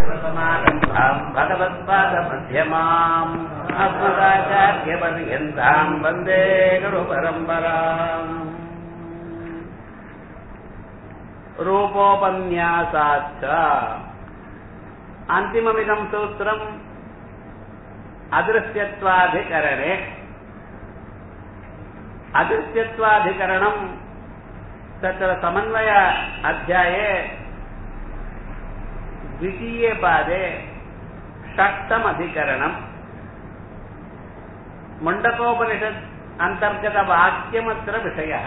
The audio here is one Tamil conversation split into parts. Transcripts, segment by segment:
सदाशिवसमारम्भाम् भगवत्पादमध्यमाम् अस्मदाचार्यपर्यन्ताम् वन्दे गुरुपरम्पराम् रूपोपन्यासाच्च अन्तिममिदम् सूत्रम् अदृश्यत्वाधिकरणे अदृश्यत्वाधिकरणम् तत्र समन्वय अध्याये द्वितीये पादे षष्टमधिकरणम् मुण्डकोपनिषत् अन्तर्गतवाक्यमत्र विषयः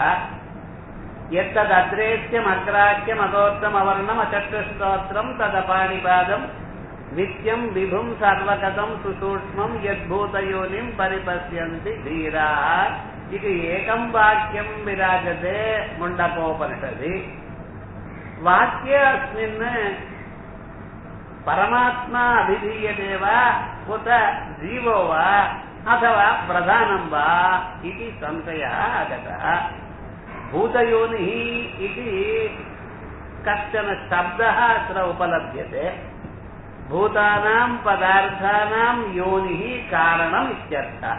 यत्तदद्रेत्यमग्राह्यमगोत्तमवर्णमचक्षुस्तोत्रम् तदपाणिपादम् नित्यम् विभुम् सर्वगतम् सुसूक्ष्मम् यद्भूतयोनिम् परिपश्यन्ति धीराः इति एकम् वाक्यम् विराजते मुण्डकोपनिषदि वाक्ये अस्मिन् परमात्मा अभिधीयते वा उत जीवो वा अथवा प्रधानम् वा इति संशयः आगतः भूतयोनिः इति कश्चन शब्दः अत्र उपलभ्यते भूतानाम् पदार्थानाम् योनिः कारणम् इत्यर्थः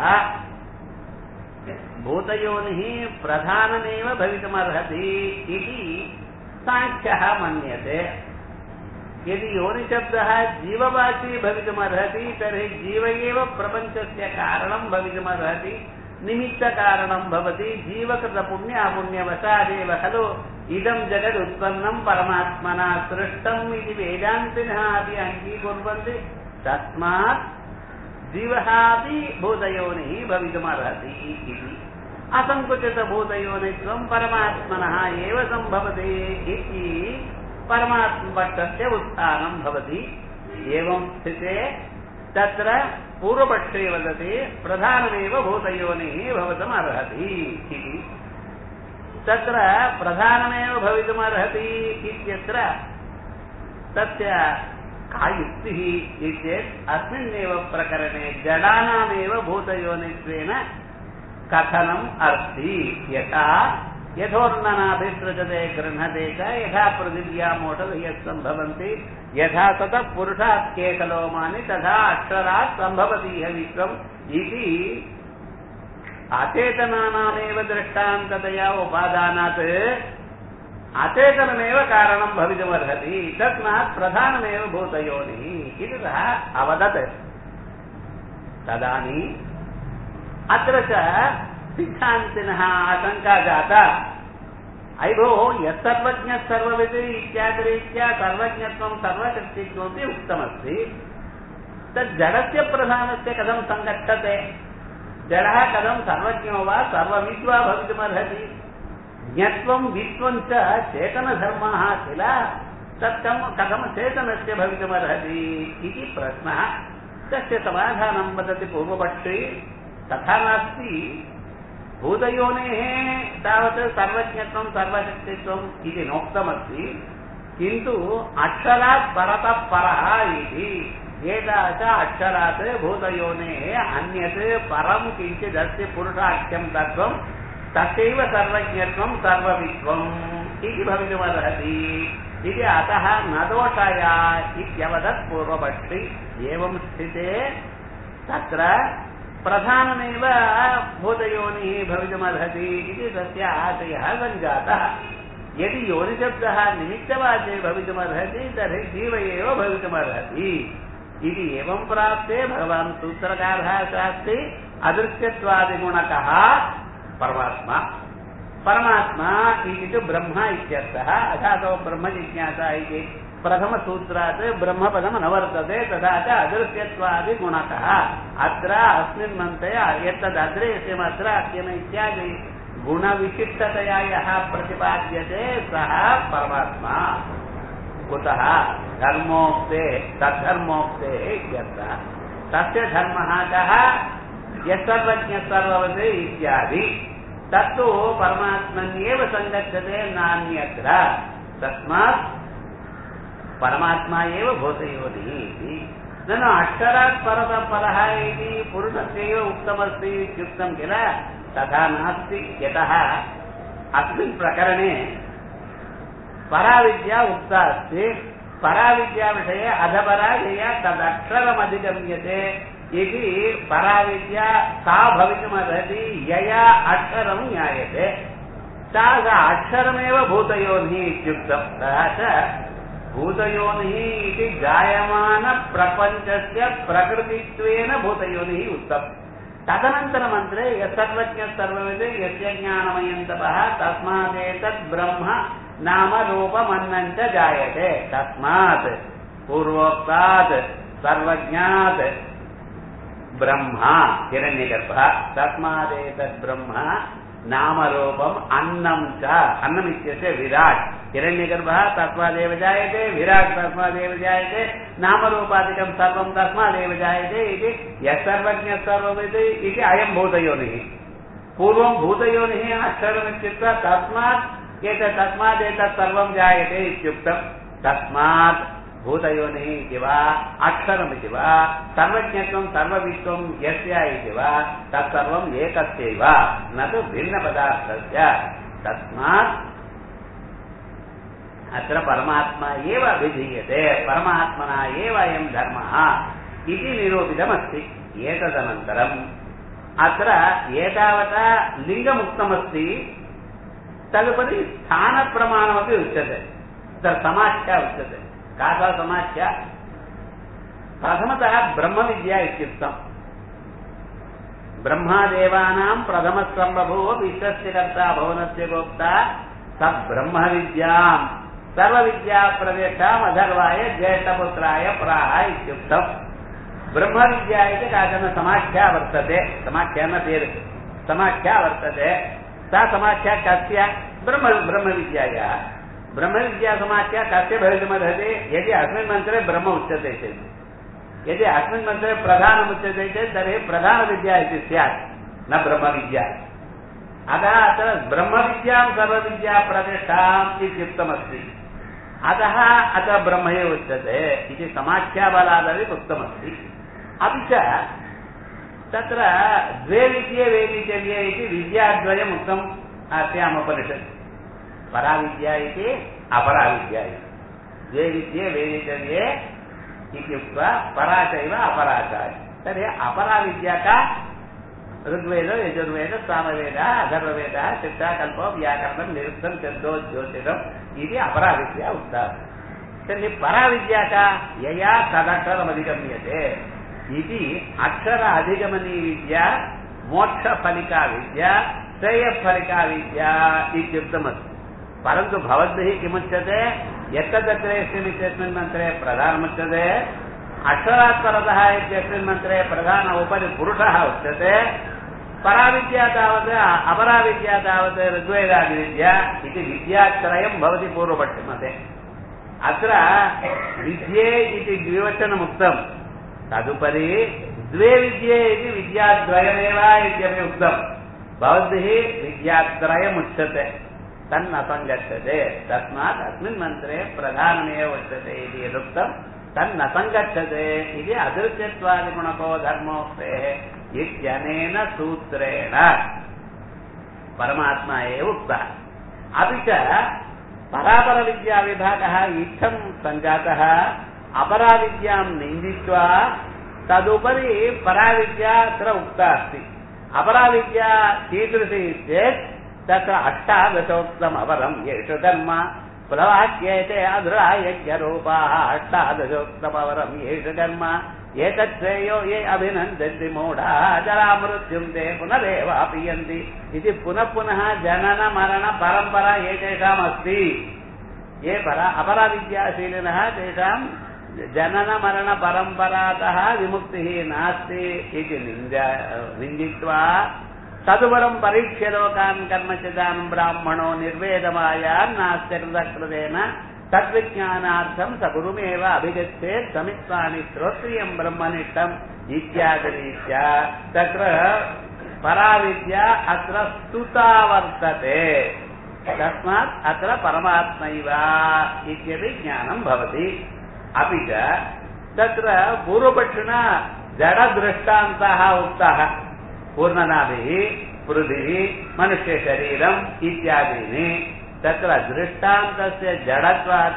भूतयोनिः प्रधानमेव भवितुमर्हति इति साङ्ख्यः मन्यते यदि योनिशब्दः जीववाची भवितुमर्हति तर्हि जीव एव प्रपञ्चस्य कारणम् भवितुमर्हति निमित्तकारणम् भवति जीवकृतपुण्यापुण्यवशादेव खलु इदम् जगदुत्पन्नम् परमात्मना सृष्टम् इति वेदान्तिनः अपि अङ्गीकुर्वन्ति तस्मात् जीवः अपि भूतयोनिः भवितुमर्हति इति असङ्कुचितभूतयोनित्वम् परमात्मनः एव सम्भवति इति परमात्मपक्षस्य उत्थानम् भवति एवं स्थिते तत्र पूर्वपक्षे वदति प्रधानमेव भूतयोनिः भवितुम् अर्हति इति तत्र प्रधानमेव भवितुमर्हति इत्यत्र तस्य का युक्तिः इति चेत् अस्मिन्नेव प्रकरणे जडानामेव भूतयोनित्वेन कथनम् अस्ति यथा यथोर्णनाभिसृजते गृह्णते च यथा पृथिव्यामोटलयः सम्भवन्ति यथा ततः पुरुषात् केकलोमानि तथा अक्षरात् सम्भवतीह विश्वम् इति अचेतनानामेव दृष्टान्ततया उपादानात् अचेतनमेव कारणम् भवितुमर्हति तस्मात् प्रधानमेव भूतयोनिः इति सः अवदत् तदानीम् अत्र च सिद्धान्तिनः आशङ्का जाता अयि भोः यः सर्वज्ञः सर्ववित् इत्यादिरीत्या सर्वज्ञत्वम् सर्वशक्तित्वमपि उक्तमस्ति तज्जडस्य प्रधानस्य कथं सङ्गच्छते जडः कथं सर्वज्ञो वा सर्वविद् वा भवितुमर्हति ज्ञत्वम् वित्वम् च चेतनधर्मः किल तत्कम् कथम् चेतनस्य भवितुमर्हति इति प्रश्नः तस्य समाधानं वदति पूर्वपक्षे तथा नास्ति भूतयोनेः तावत् सर्वज्ञत्वं सर्वशक्तित्वम् इति नोक्तमस्ति किन्तु अक्षरात् परतः परः इति एता च अक्षरात् भूतयोनेः अन्यत् परं किञ्चिदस्ति पुरुषाख्यं तत्त्वं तथैव सर्वज्ञत्वं सर्ववित्वम् इति भवितुमर्हति इति अतः न दोषाय इत्यवदत् पूर्वपक्षि एवं स्थिते तत्र प्रधानमेव भूतयोनिः भवितुमर्हति इति तस्य आशयः सञ्जातः यदि योनिशब्दः निमित्तवाचे भवितुमर्हति तर्हि जीव एव भवितुमर्हति इति एवं प्राप्ते भगवान् सूत्रकारः शास्ति अदृश्यत्वादिगुणकः परमात्मा परमात्मा इति तु ब्रह्म इत्यर्थः अथातो ब्रह्मजिज्ञासा इति प्रथमसूत्रात् ब्रह्मपदम् न वर्तते तथा च अदृश्यत्वादिगुणकः अत्र अस्मिन् मन्त्रे यत्तदद्रेश्यमत्र अत्यम इत्यादि गुणविशिष्टतया यः प्रतिपाद्यते सः परमात्मा कुतः धर्मोक्ते तद्धर्मोक्ते इत्यर्थः तस्य धर्मः कः यत्सर्वज्ञः सर्ववत् इत्यादि तत्तु परमात्मन्येव सङ्गच्छते नान्यत्र तस्मात् परमात्मा एव भूतयोनिः इति ननु अक्षरात् परतः परः इति पुरुषस्यैव उक्तमस्ति इत्युक्तं किल तथा नास्ति यतः अस्मिन् प्रकरणे पराविद्या उक्ता अस्ति पराविद्याविषये अधपरा यया तदक्षरमधिगम्यते इति पराविद्या सा भवितुमर्हति यया अक्षरं ज्ञायते सा सा अक्षरमेव भूतयोनिः इत्युक्तम् तथा च भूतयोनिः इति जायमानप्रपञ्चस्य प्रकृतित्वेन भूतयोनिः उक्तम् तदनन्तरमन्त्रे यत्सर्वज्ञः सर्वविद् यस्य ज्ञानमयन्तपः तस्मादेतत् ब्रह्म नाम रूपमन्नञ्च जायते तस्मात् पूर्वोक्तात् सर्वज्ञात् ब्रह्मा हिरण्यगर्भः तस्मादेतत् ब्रह्म नामरूपम् अन्नं च अन्नमित्यस्य विराट् हिरण्यगर्भः तस्मादेव जायते विराट् तस्मादेव जायते नामरूपादिकं सर्वं तस्मादेव जायते इति यः सर्वज्ञः सर्वमिति इति अयं भूतयोनिः पूर्वं भूतयोनिः अक्षरमित्युक्त्वा तस्मात् एतत् तस्मात् एतत् सर्वं जायते इत्युक्तं तस्मात् भूतयोनिः इति वा अक्षरमिति वा सर्वज्ञत्वं सर्वविश्वं यस्य इति वा तत्सर्वम् एकस्यैव न तु भिन्नपदार्थस्य तस्मात् अत्र परमात्मा एव अभिधीयते परमात्मना एव अयं धर्मः इति निरूपितमस्ति एतदनन्तरम् अत्र एतावता लिङ्गमुक्तमस्ति तदुपरि स्थानप्रमाणमपि उच्यते तत्र समाख्या उच्यते का सा समाख्या प्रथमतः ब्रह्मविद्या इत्युक्तम् ब्रह्मादेवानां प्रथमस्वम्बभूव विश्वस्य कर्ता भुवनस्य गोप्ता स ब्रह्मविद्याम् सर्वविद्याप्रदेशाम् अधर्वाय ज्येष्ठपुत्राय प्राह इत्युक्तम् ब्रह्मविद्या इति काचन समाख्या वर्तते समाख्या न पेर् समाख्या वर्तते सा समाख्या कस्य ब्रह्म ब्रह्मविद्यायाः ब्रह्मविद्यासमाख्या कस्य भवितुमर्हति यदि अस्मिन् मन्त्रे ब्रह्म उच्यते चेत् यदि अस्मिन् मन्त्रे प्रधानमुच्यते चेत् तर्हि प्रधानविद्या इति स्यात् न ब्रह्मविद्या अतः अत्र ब्रह्मविद्यां सर्वविद्याप्रतिष्ठाम् इत्युक्तमस्ति अतः अत्र ब्रह्म एव उच्यते इति समाख्याबलादपि उक्तमस्ति अपि च तत्र द्वे विद्ये वेदिचर्ये इति विद्याद्वयम् उक्तम् अस्याम् उपनिषत् पराविद्या इति अपराविद्या इति द्वे विद्ये वेदिचर्ये इत्युक्त्वा परा चैव अपरा च तर्हि अपराविद्या का ऋग्वेदो यजुर्वेदः सामवेदः अथर्ववेदः शिक्षाकल्पो व्याकरणं निरुक्तं चन्दो ज्योतिषम् इति अपराविद्या उक्ता तर्हि पराविद्या का यया तदक्षरमधिगम्यते इति अक्षर अधिगमनी विद्या मोक्षफलिका विद्या श्रेयफलिका विद्या इत्युक्तमस्ति परन्तु भवद्भिः किमुच्यते यत्तदग्रेस्मिन् इत्यस्मिन् मन्त्रे प्रधानमुच्यते अक्षरात् परतः इत्यस्मिन् मन्त्रे प्रधान उपरि पुरुषः उच्यते पराविद्या तावत् अपराविद्या तावत् ऋग्वेदादिविद्या इति विद्यात्रयं भवति पूर्वपक्षमते अत्र विद्ये इति द्विवचनमुक्तम् तदुपरि द्वे विद्ये इति विद्याद्वयमेव इत्यपि उक्तम् भवद्भिः विद्यात्रयमुच्यते तन्न सङ्गच्छते तस्मात् अस्मिन् मन्त्रे प्रधानमेव उच्यते इति यदुक्तम् तन्न सङ्गच्छते इति अदृश्यत्वादिगुणको धर्मोक्तेः इत्यनेन सूत्रेण परमात्मा एव उक्तः अपि च परापरविद्याविभागः इत्थं सञ्जातः अपराविद्यां निन्दित्वा तदुपरि पराविद्या अत्र उक्ता अस्ति अपराविद्या कीदृशी चेत् तत्र अष्टादशोक्तम् अपरम् येषु धर्म प्लवाह्येते अधृढा यज्ञरूपाः अष्टादशोक्तमवरम् येषु कर्म एतच्छ्रेयो ये अभिनन्दन्ति मूढाः जरामृत्युम् ते पुनरेवापीयन्ति इति पुनः पुनः जनन मरण परम्परा एतेषामस्ति ये परा अपराविद्याशीलिनः तेषां जनन मरण परम्परातः विमुक्तिः नास्ति इति निन्द निन्दित्वा तदुपरं परीक्ष्य लोकान् कर्मचिदान् ब्राह्मणो निर्वेदमायान् नास्ति कृतकृतेन तद्विज्ञानार्थं स गुरुमेव अभिगच्छेत् समित्वानि श्रोत्रियं ब्रह्मनिष्ठम् इत्यादिरीत्या तत्र पराविद्या अत्र स्तुता वर्तते तस्मात् अत्र परमात्मैव इत्यपि ज्ञानं भवति अपि च तत्र पूर्वपक्षिणा जडदृष्टान्ताः उक्ताः पूर्णनाभिः पृथिः मनुष्यशरीरम् इत्यादीनि तत्र दृष्टान्तस्य जडत्वात्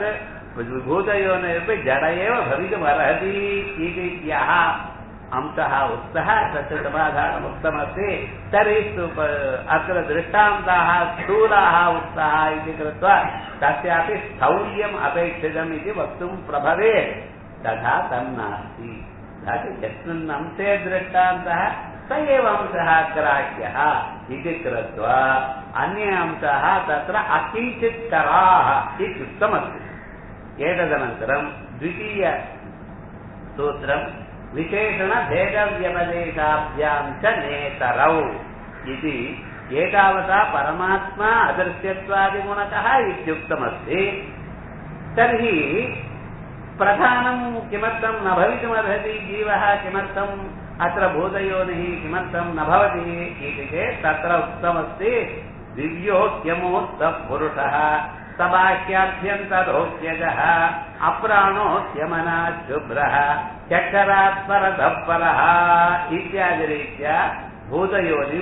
भूतयोनिरपि जड एव भवितुमर्हति इति यः अंशः उक्तः तस्य समाधानमुक्तमस्ति तर्हि स्तु- अत्र दृष्टान्ताः स्थूलाः उक्ताः इति कृत्वा तस्यापि स्थौल्यम् अपेक्षितम् इति वक्तुं प्रभवेत् तथा तन्नास्ति तत् यस्मिन् अंशे दृष्टान्तः स एव अंशः ग्राह्यः इति कृत्वा अन्ये अंशाः तत्र अकिञ्चित्कराः इत्युक्तमस्ति एतदनन्तरं द्वितीय सूत्रं विशेषणभेदव्यपदेशाभ्यां च नेतरौ इति एतावता परमात्मा अदृश्यत्वादिगुणकः इत्युक्तमस्ति तर्हि प्रधानं किमर्थं न भवितुमर्हति जीवः किमर्थम् अत्र भूतयोनिः किमर्थं न भवति इति चेत् तत्र उक्तमस्ति दिव्यो ह्यमोक्तः पुरुषः सबाह्याभ्यन्तरोह्यजः अप्राणो ह्यमना शुभ्रः चक्षरात्परतः परः इत्यादिरीत्या भूतयोनिं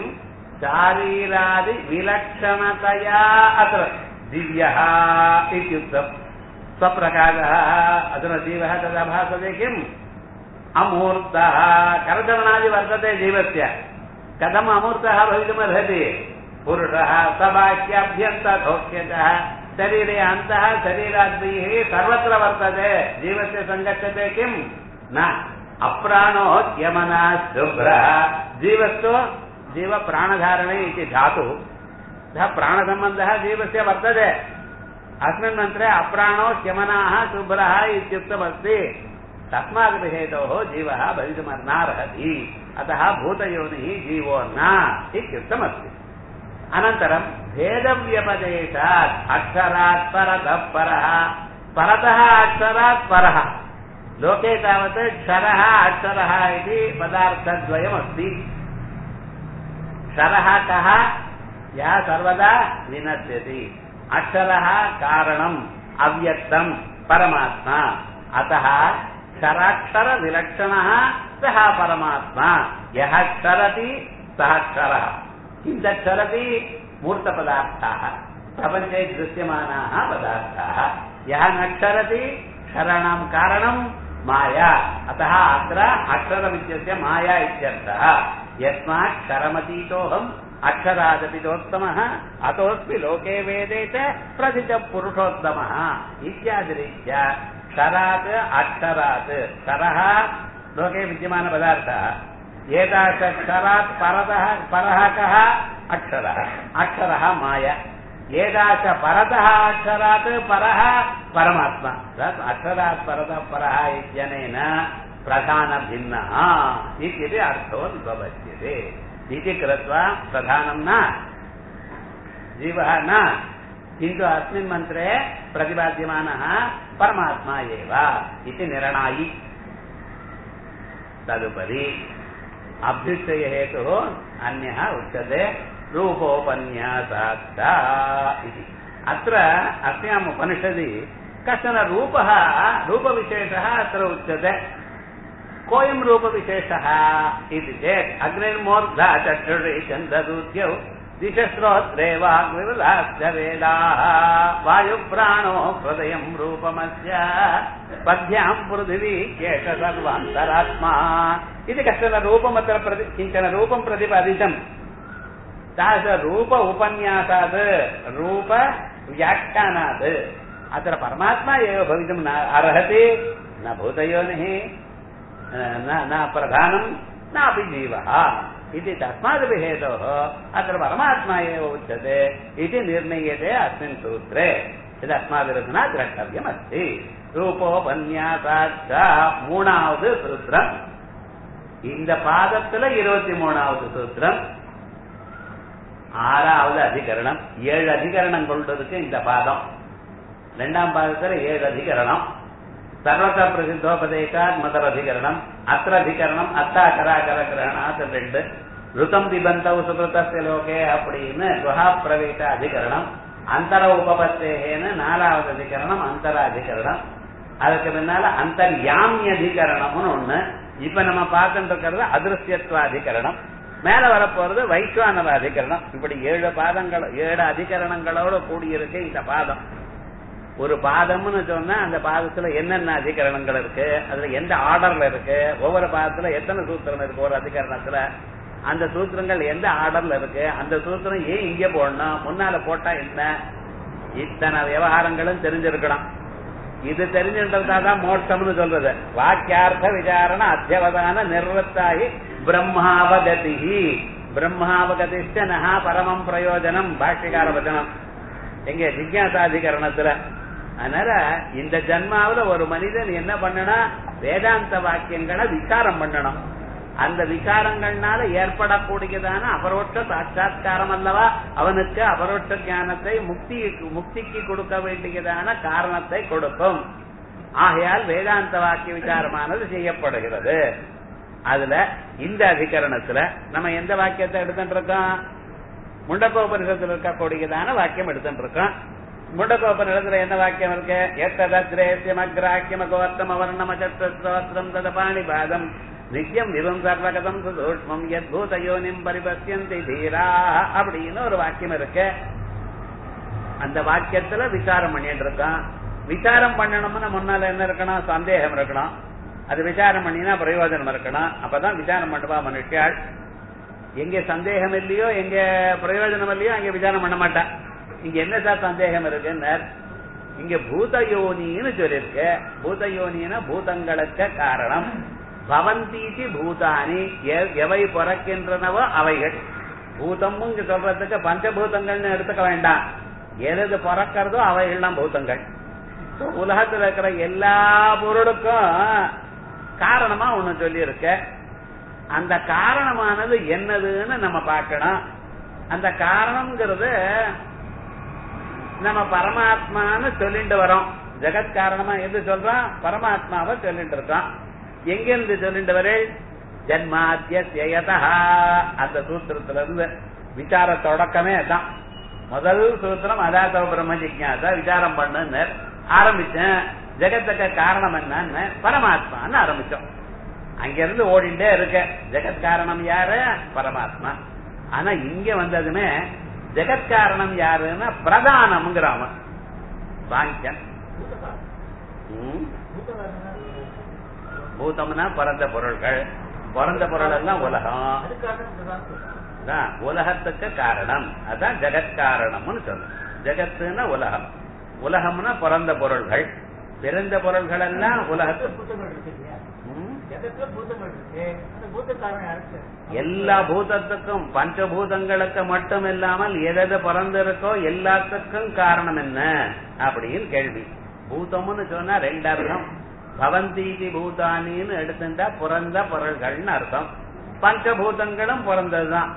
शारीरादिविलक्षणतया अत्र दिव्यः इत्युक्तम् स्वप्रकाशः अधुना जीवः तदा भासते किम् अमूर्तः करचरणादि वर्तते जीवस्य कथम् अमूर्तः भवितुमर्हति पुरुषः सबाह्याभ्यन्तोक्यतः शरीरे अन्तः शरीराद्भिः सर्वत्र वर्तते जीवस्य सङ्गच्छते किम् न अप्राणो यमना शुभ्रः जीवस्तु जीवप्राणधारणे इति धातुः अतः प्राणसम्बन्धः जीवस्य वर्तते अस्मिन् मन्त्रे अप्राणो ह्यमनाः शुभ्रः इत्युक्तमस्ति तस्मात् हेतोः जीवः भवितुमर्नार्हति अतः भूतयोनिः जीवो न इत्युक्तमस्ति अनन्तरं भेदव्यपदेशात् अक्षरात् परतः परः परतः अक्षरात् परः लोके तावत् क्षरः अक्षरः इति पदार्थद्वयमस्ति क्षरः कः यः सर्वदा विनश्यति अक्षरः कारणम् अव्यक्तम् परमात्मा अतः क्षराक्षरविलक्षणः सः परमात्मा यः क्षरति सः क्षरः किं तच्छरति मूर्तपदार्थाः प्रपञ्चे दृश्यमानाः पदार्थाः यः न क्षरति क्षराणां कारणं माया अतः अत्र अक्षरमित्यस्य माया इत्यर्थः यस्मात् क्षरमतीतोऽहम् अक्षरादपितोत्तमः अतोऽस्मि लोके वेदे च प्रथितः पुरुषोत्तमः इत्यादिरीत्या क्षरात् अक्षरात् क्षरः लोके विद्यमानपदार्थः एतादृशक्षरात् परतः परः कः अक्षरः अक्षरः माया एतादृश परतः अक्षरात् परः परमात्मा तत् अक्षरात् परतः परः इत्यनेन प्रधानभिन्नः इत्यपि अर्थो उपपद्यते इति कृत्वा प्रधानं न जीवः न किन्तु अस्मिन् मन्त्रे प्रतिपाद्यमानः परमात्मा एव इति निर्णायि तदुपरि अभ्युच्चयहेतुः अन्यः उच्यते रूपोपन्यासात् इति अत्र अस्याम् उपनिषदि कश्चन रूपः रूपविशेषः अत्र उच्यते कोऽयं रूपविशेषः इति चेत् अग्निर्मूर्धा चक्षुषे चन्ददूत्यौ दिशस्रोत्रे वाग्विवलाश्च वेदाः वायुप्राणो हृदयम् रूपमस्य पद्भ्यां पृथिवी केश सर्वान्तरात्मा इति कश्चन रूपमत्र प्रति किञ्चन रूपं प्रतिपादितम् तादृशरूप उपन्यासात् रूप व्याख्यानात् अत्र परमात्मा एव भवितुं न अर्हति न भूतयोनिः न न प्रधानं नापि जीवः इति तस्मादपि हेतोः अत्र परमात्मा एव उच्यते इति निर्णीयते अस्मिन् सूत्रे यदस्माभिरधुना द्रष्टव्यमस्ति ரூபோபன்யாசாச்ச மூணாவது சூத்திரம் இந்த பாதத்துல இருபத்தி மூணாவது சூத்திரம் ஆறாவது அதிகரணம் ஏழு அதிகரணம் கொண்டதுக்கு இந்த பாதம் ரெண்டாம் பாதத்துல ஏழு அதிகரணம் சர்வத பிரசித்தோபதேசாத் முதல் அதிகரணம் அத்திர அதிகரணம் அத்தாகராகர கிரகணாத் ரெண்டு ருதம் திபந்தவ் சுகிருத்தஸ்ய லோகே அப்படின்னு குஹா பிரவேச அதிகரணம் அந்தர உபபத்தேகேன்னு நாலாவது அதிகரணம் அந்தர அதிகரணம் அதுக்கு பின்னால அந்தர்யாமிய அதிகரணம்னு ஒண்ணு இப்ப நம்ம பார்த்துட்டு இருக்கிறது அதிருஷ்யத்துவ அதிகரணம் மேல வரப்போறது வைஸ்வானவ அதிகரணம் இப்படி ஏழு பாதங்கள் ஏழு அதிகரணங்களோட கூடியிருக்கு இந்த பாதம் ஒரு பாதம்னு சொன்னா அந்த பாதத்துல என்னென்ன அதிகரணங்கள் இருக்கு அதுல எந்த ஆர்டர்ல இருக்கு ஒவ்வொரு பாதத்துல எத்தனை சூத்திரம் இருக்கு ஒரு அதிகரணத்துல அந்த சூத்திரங்கள் எந்த ஆர்டர்ல இருக்கு அந்த சூத்திரம் ஏன் இங்க போடணும் முன்னால போட்டா என்ன இத்தனை விவகாரங்களும் தெரிஞ்சிருக்கணும் இது தெரிஞ்சின்றதுதான் மோட்சம்னு சொல்றது வாக்கியார்த்த விசாரண அத்தியவதான நிர்வத்தாகி பிரம்மாவகதி பிரம்மாவகதிஷ்ட நகா பரமம் பிரயோஜனம் பாஷ்யகார வச்சனம் எங்க ஜிக்யாசாதிகரணத்துல அதனால இந்த ஜன்மாவில ஒரு மனிதன் என்ன பண்ணனா வேதாந்த வாக்கியங்களை விசாரம் பண்ணணும் அந்த விசாரங்கள்னால ஏற்படக்கூடியதான அபரோட்ச சாட்சா்காரம் அல்லவா அவனுக்கு அபரோட்ச ஞானத்தை முக்தி முக்திக்கு கொடுக்க வேண்டியதான காரணத்தை கொடுக்கும் ஆகையால் வேதாந்த வாக்கிய விசாரமானது செய்யப்படுகிறது அதுல இந்த அதிகரணத்துல நம்ம எந்த வாக்கியத்தை எடுத்துட்டு இருக்கோம் முண்டகோபனிஷத்துல இருக்கக்கூடியதான வாக்கியம் எடுத்துட்டு இருக்கோம் முண்டகோபனிடத்துல என்ன வாக்கியம் இருக்கு எத்ததத்ரேசியம் அக்ராக்கியம் கோர்த்தம் அவர்ணம் அச்சத்திரம் ததபாணி பாதம் நித்தியம் விவம் சர்வகதம் சூஷ்மம் யத்பூத யோனிம் பரிபத்தியந்தி தீரா அப்படின்னு ஒரு வாக்கியம் இருக்கு அந்த வாக்கியத்துல விசாரம் பண்ணிட்டு இருக்கான் விசாரம் பண்ணணும்னு முன்னால என்ன இருக்கணும் சந்தேகம் இருக்கணும் அது விசாரம் பண்ணினா பிரயோஜனம் இருக்கணும் அப்பதான் விசாரம் பண்ணுவா மனுஷியாள் எங்க சந்தேகம் இல்லையோ எங்க பிரயோஜனம் இல்லையோ அங்க விசாரம் பண்ண மாட்டான் இங்க என்ன சார் சந்தேகம் இருக்குன்னு இங்க பூதயோனின்னு சொல்லிருக்கு பூதயோனின்னா பூதங்களுக்கு காரணம் பவந்தீதி பூதானி எவை பிறக்கின்றனவோ அவைகள் பூதமும் இங்க சொல்றதுக்கு பஞ்சபூதங்கள்னு எடுத்துக்க வேண்டாம் எது பிறக்கிறதோ அவைகள்லாம் பூதங்கள் உலகத்துல இருக்கிற எல்லா பொருளுக்கும் காரணமா ஒண்ணு சொல்லி இருக்க அந்த காரணமானது என்னதுன்னு நம்ம பார்க்கணும் அந்த காரணம்ங்கிறது நம்ம பரமாத்மான்னு சொல்லிட்டு வரோம் ஜெகத் காரணமா எது சொல்றோம் பரமாத்மாவை சொல்லிட்டு இருக்கோம் எங்கிருந்து சொல்லிட்டு வரே ஜன்மாத்தியதா அந்த சூத்திரத்துல இருந்து விசார தொடக்கமே அதான் முதல் சூத்திரம் அதாத்த பிரம்ம ஜிக்யாசா விசாரம் பண்ணுன்னு ஆரம்பிச்சேன் ஜெகத்துக்கு காரணம் என்னன்னு பரமாத்மான்னு ஆரம்பிச்சோம் அங்கிருந்து ஓடிண்டே இருக்க ஜெகத் காரணம் யாரு பரமாத்மா ஆனா இங்க வந்ததுமே ஜெகத் காரணம் யாருன்னா பிரதானம்ங்கிற அவன் சாங்கியன் பூதம்னா பிறந்த பொருள்கள் பிறந்த பொருள் எல்லாம் உலகம் உலகத்துக்கு காரணம் அதான் ஜெகத் காரணம்னு சொல்லணும் ஜெகத்துன்னா உலகம் உலகம்னா பிறந்த பொருள்கள் பிறந்த பொருள்கள் எல்லாம் உலகத்துக்கு எல்லா பூதத்துக்கும் பஞ்சபூதங்களுக்கு மட்டும் இல்லாமல் எது பிறந்திருக்கோ எல்லாத்துக்கும் காரணம் என்ன அப்படின்னு கேள்வி பூதம்னு சொன்னா ரெண்டு அர்த்தம் பவந்தீதி பூதானின்னு எடுத்துட்டா பிறந்த பொருள்கள்னு அர்த்தம் பஞ்சபூதங்களும் பிறந்ததுதான்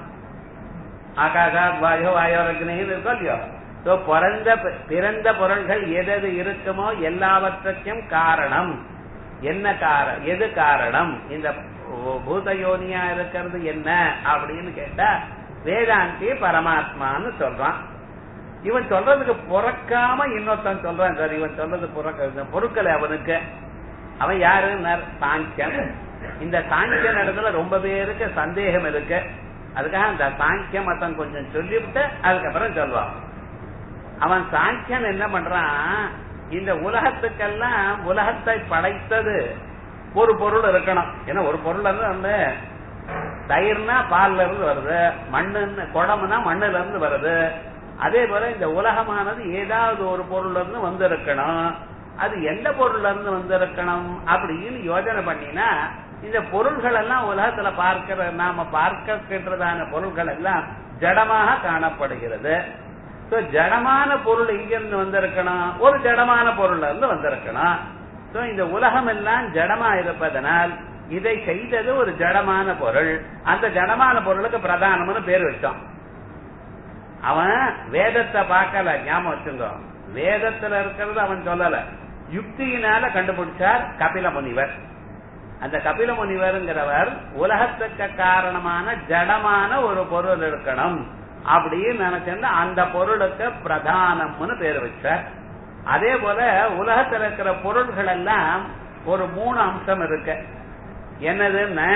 ஆகாசா வாயு வாயோரக்னின்னு இருக்கோ இல்லையோ சோ பிறந்த பிறந்த பொருள்கள் எது இருக்குமோ எல்லாவற்றுக்கும் காரணம் என்ன காரணம் எது காரணம் இந்த பூதயோனியா இருக்கிறது என்ன அப்படின்னு கேட்டா வேதாந்தி பரமாத்மான்னு சொல்றான் இவன் சொல்றதுக்கு புறக்காம இன்னொருத்தன் சொல்றான் சார் இவன் சொல்றது புறக்க பொருட்கள் அவனுக்கு அவன் யாரு சாங்கியன் இந்த சாங்கியன் இடத்துல ரொம்ப பேருக்கு சந்தேகம் இருக்கு அதுக்காக அந்த சாங்கிய மத்தம் கொஞ்சம் சொல்லிவிட்டு அதுக்கப்புறம் சொல்லுவான் அவன் சாங்கியன் என்ன பண்றான் இந்த உலகத்துக்கெல்லாம் உலகத்தை படைத்தது ஒரு பொருள் இருக்கணும் ஏன்னா ஒரு பொருள் வந்து தயிர்னா பால்ல இருந்து வருது மண்ணுன்னு குடம்னா மண்ணுல இருந்து வருது அதே போல இந்த உலகமானது ஏதாவது ஒரு பொருள்ல இருந்து வந்திருக்கணும் அது எந்த பொருள்ல இருந்து வந்திருக்கணும் அப்படின்னு யோஜனை பண்ணினா இந்த பொருள்கள் எல்லாம் உலகத்துல பார்க்கிற நாம பார்க்கின்றதான பொருள்கள் எல்லாம் ஜடமாக காணப்படுகிறது ஜடமான பொருள் இங்கிருந்து வந்திருக்கணும் ஒரு ஜடமான பொருள்ல இருந்து வந்திருக்கணும் சோ இந்த உலகம் எல்லாம் ஜடமா இருப்பதனால் இதை செய்தது ஒரு ஜடமான பொருள் அந்த ஜடமான பொருளுக்கு பிரதானம்னு பேர் வச்சான் அவன் வேதத்தை பார்க்கல ஞாபகம் வச்சுங்க வேதத்துல இருக்கிறது அவன் சொல்லல யுக்தியினால கண்டுபிடிச்சார் கபில முனிவர் அந்த கபில முனிவருங்கிறவர் உலகத்துக்கு காரணமான ஜடமான ஒரு பொருள் இருக்கணும் அப்படின்னு நினைச்சிருந்தா அந்த பொருளுக்கு பிரதானம்னு பேர் வச்சார் அதே போல உலகத்தில் இருக்கிற பொருள்கள் எல்லாம் ஒரு மூணு அம்சம் இருக்கு என்னதுன்னு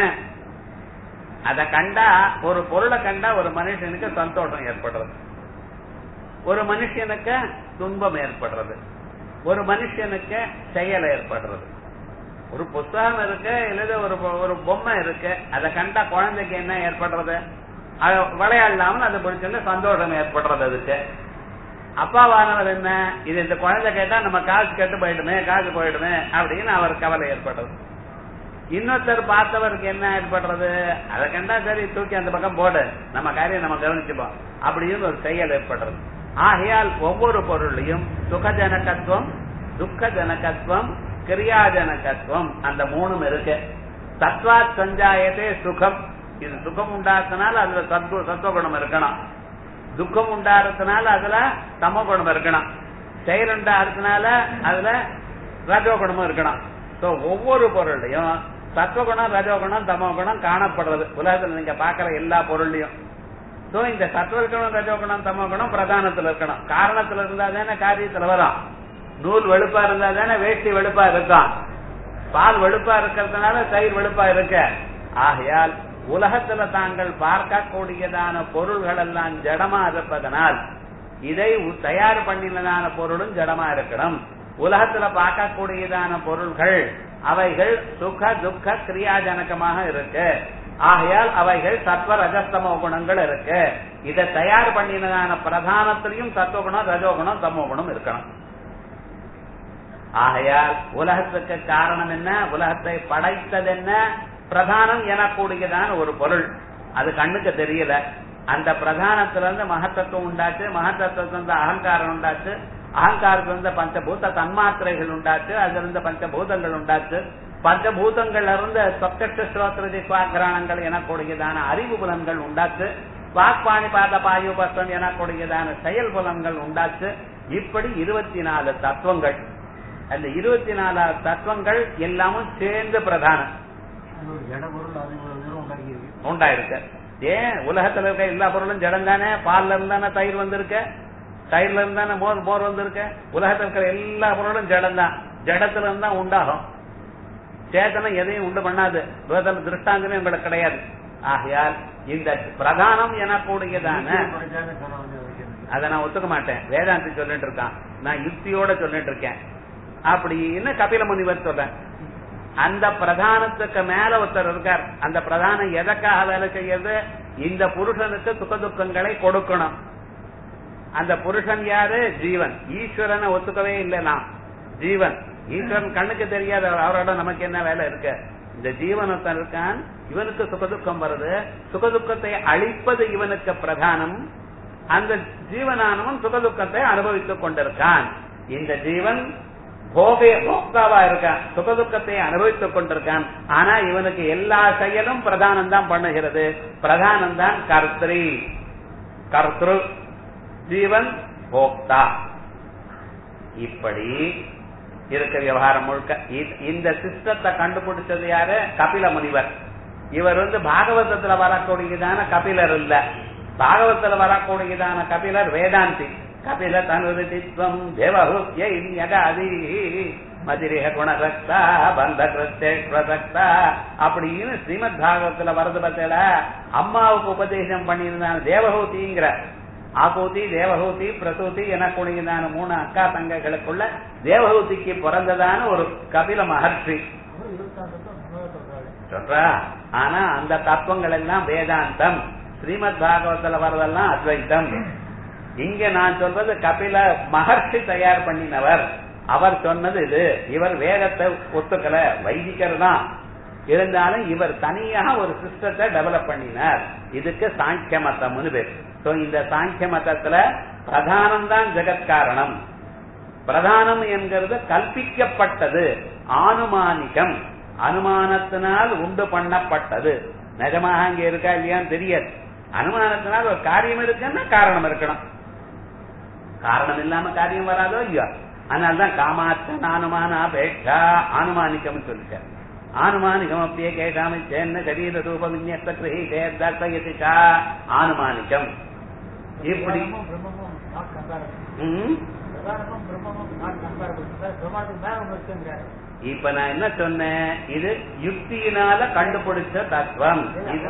அத கண்டா ஒரு பொருளை கண்டா ஒரு மனுஷனுக்கு சந்தோஷம் ஏற்படுறது ஒரு மனுஷனுக்கு துன்பம் ஏற்படுறது ஒரு மனுஷனுக்கு செயல் ஏற்படுறது ஒரு புத்தகம் இருக்கு இல்லது ஒரு ஒரு பொம்மை இருக்கு அதை கண்டா குழந்தைக்கு என்ன ஏற்படுறது அது விளையாடலாமல் அதை பிடிச்சல சந்தோஷம் ஏற்படுறது அதுக்கு அப்பாவானவர் என்ன இது இந்த குழந்தை கேட்டா நம்ம காசு கெட்டு போயிடுமே காசு போயிடுமே அப்படின்னு அவர் கவலை ஏற்படுறது இன்னொருத்தர் பார்த்தவருக்கு என்ன ஏற்படுறது அதை கண்டா சரி தூக்கி அந்த பக்கம் போடு நம்ம காரியம் நம்ம கவனிச்சுப்போம் அப்படின்னு ஒரு செயல் ஏற்படுறது ஆகையால் ஒவ்வொரு பொருளையும் சுகஜனகத்துவம் துக்கஜனகத்துவம் கிரியாஜனகத்துவம் அந்த மூணும் இருக்கு சத்வாத் சஞ்சாயத்தே சுகம் இது சுகம் உண்டாக்குனால அதுல சத்வ சத்துவகுணம் இருக்கணும் துக்கம் உண்டாகிறதுனால அதுல சமகுணம் இருக்கணும் செயல் உண்டாகிறதுனால அதுல ரஜோகுணமும் இருக்கணும் சோ ஒவ்வொரு பொருளையும் சத்வகுணம் ரஜோகுணம் தமோகுணம் காணப்படுறது உலகத்துல நீங்க பாக்குற எல்லா பொருள்லயும் சோ இந்த சத்வகுணம் ரஜோகுணம் தமோகுணம் பிரதானத்துல இருக்கணும் காரணத்துல இருந்தா தானே காரியத்துல வரும் நூல் வெளுப்பா இருந்தா தானே வேஷ்டி வெளுப்பா இருக்கும் பால் வெளுப்பா இருக்கிறதுனால தயிர் வெளுப்பா இருக்க ஆகையால் உலகத்துல தாங்கள் பார்க்கக்கூடியதான பொருள்கள் எல்லாம் ஜடமா இருப்பதனால் இதை தயார் பண்ணினதான பொருளும் ஜடமா இருக்கணும் உலகத்துல பார்க்கக்கூடியதான பொருள்கள் அவைகள் சுக துக்க கிரியாஜனகமாக இருக்கு ஆகையால் அவைகள் சத்வ ரஜஸ்தமோ குணங்கள் இருக்கு இதை தயார் பண்ணினதான பிரதானத்திலையும் சத்துவகுணம் ரஜோகுணம் தமோ குணம் இருக்கணும் ஆகையால் உலகத்துக்கு காரணம் என்ன உலகத்தை படைத்தது என்ன பிரதானம் எனக்கூடியதான ஒரு பொருள் அது கண்ணுக்கு தெரியல அந்த பிரதானத்துல இருந்து மகத்தத்துவம் உண்டாச்சு மகத்தத்துவத்துல இருந்து அகங்காரம் உண்டாச்சு அகங்காரத்துல இருந்து பஞ்சபூத தன்மாத்திரைகள் உண்டாச்சு அதுல இருந்து பஞ்சபூதங்கள் உண்டாச்சு பஞ்சபூதங்கள்ல இருந்து சொக்கட்டு ஸ்ரோத்ரதி சுவாகிராணங்கள் எனக்கூடியதான அறிவு புலன்கள் உண்டாச்சு வாக்பாணி பாத பாயுபஸ்தம் எனக்கூடியதான செயல் புலன்கள் உண்டாச்சு இப்படி இருபத்தி நாலு தத்துவங்கள் அந்த இருபத்தி நாலாவது தத்துவங்கள் எல்லாமும் சேர்ந்து பிரதானம் உண்டாயிருக்கு ஏன் உலகத்துல இருக்க எல்லா பொருளும் ஜடம் தானே பால்ல இருந்தானே தயிர் வந்திருக்க தயிர்ல இருந்தானே மோர் மோர் வந்திருக்க உலகத்துல இருக்கிற எல்லா பொருளும் ஜடம் தான் ஜடத்துல இருந்தா உண்டாகும் சேதனம் எதையும் உண்டு பண்ணாது உலகத்துல திருஷ்டாந்தமே உங்களுக்கு கிடையாது ஆகையால் இந்த பிரதானம் எனக்கூடியதான அதை நான் ஒத்துக்க மாட்டேன் வேதாந்தி சொல்லிட்டு இருக்கான் நான் யுக்தியோட சொல்லிட்டு இருக்கேன் அப்படின்னு கபில முனிவர் சொல்றேன் அந்த பிரதானத்துக்கு மேல ஒருத்தர் இருக்கார் அந்த பிரதானம் எதற்காக வேலை செய்யறது இந்த புருஷனுக்கு சுக துக்கங்களை கொடுக்கணும் அந்த புருஷன் யாரு ஜீவன் ஈஸ்வரனை ஒத்துக்கவே இல்லை நான் ஜீவன் ஈஸ்வரன் கண்ணுக்கு தெரியாத அவரோட நமக்கு என்ன வேலை இருக்கு இந்த ஜீவனத்தன் இருக்கான் இவனுக்கு சுகதுக்கம் வருது சுகதுக்கத்தை அழிப்பது இவனுக்கு பிரதானம் அந்த ஜீவனானவன் சுகதுக்கத்தை அனுபவித்துக் கொண்டிருக்கான் இந்த ஜீவன் போகே போக்தாவா இருக்கான் சுகதுக்கத்தை அனுபவித்துக் கொண்டிருக்கான் ஆனா இவனுக்கு எல்லா செயலும் பிரதானம் தான் பண்ணுகிறது பிரதானம் தான் கர்த்திரி கர்த்திரு ஜீவன் போக்தா இப்படி இருக்க விவகாரம் முழுக்க இந்த சிஸ்டத்தை கண்டுபிடிச்சது யாரு கபில முனிவர் இவர் வந்து பாகவதத்துல வரக்கூடியதான கபிலர் இல்ல பாகவத்துல வரக்கூடியதான கபிலர் வேதாந்தி கபில தனுதித்வம் தேவஹுத்யகாதி மதிரிக குணசக்தா பந்த கிருத்தேஸ்வரசக்தா அப்படின்னு ஸ்ரீமத் பாகவத்துல வரது பத்தில அம்மாவுக்கு உபதேசம் பண்ணியிருந்தான தேவஹூதிங்கிற ஆகூதி தேவஹூதி பிரசூதி எனக்கூடியதான மூணு அக்கா தங்கைகளுக்குள்ள தேவஹூதிக்கு பிறந்ததான ஒரு கபில மகர்ஷி சொல்றா ஆனா அந்த தத்துவங்கள் எல்லாம் வேதாந்தம் ஸ்ரீமத் பாகவத்துல வரதெல்லாம் அத்வைத்தம் இங்க நான் சொல்றது கபில மகர்ஷி தயார் பண்ணினவர் அவர் சொன்னது இது இவர் வேதத்தை ஒத்துக்கல வைதிகர் தான் இருந்தாலும் இவர் தனியாக ஒரு சிஸ்டத்தை டெவலப் பண்ணினார் இதுக்கு சாங்கிய மதம்னு பேர் சோ இந்த சாங்கிய மதத்துல பிரதானம் தான் ஜெகத் காரணம் பிரதானம் என்கிறது கல்பிக்கப்பட்டது ஆனுமானிகம் அனுமானத்தினால் உண்டு பண்ணப்பட்டது நிஜமாக அங்க இருக்கா இல்லையான்னு தெரியாது அனுமானத்தினால் ஒரு காரியம் இருக்குன்னா காரணம் இருக்கணும் காரணம் இல்லாம காரியம் வராதோ இல்லையா அதனால்தான் காமாத்தன் அனுமான அபேட்சா அனுமானிக்கம் சொல்லிட்டார் ஆனுமானிகம் அப்படியே கேட்டாம சேன்ன சரீர ரூப விநியஸ்த கிரகீதே தர்ப்பயதிகா ஆனுமானிக்கம் இப்படி ம்? இப்ப நான் என்ன சொன்னேன் இது யுக்தியினால கண்டுபிடிச்ச தத்துவம் இது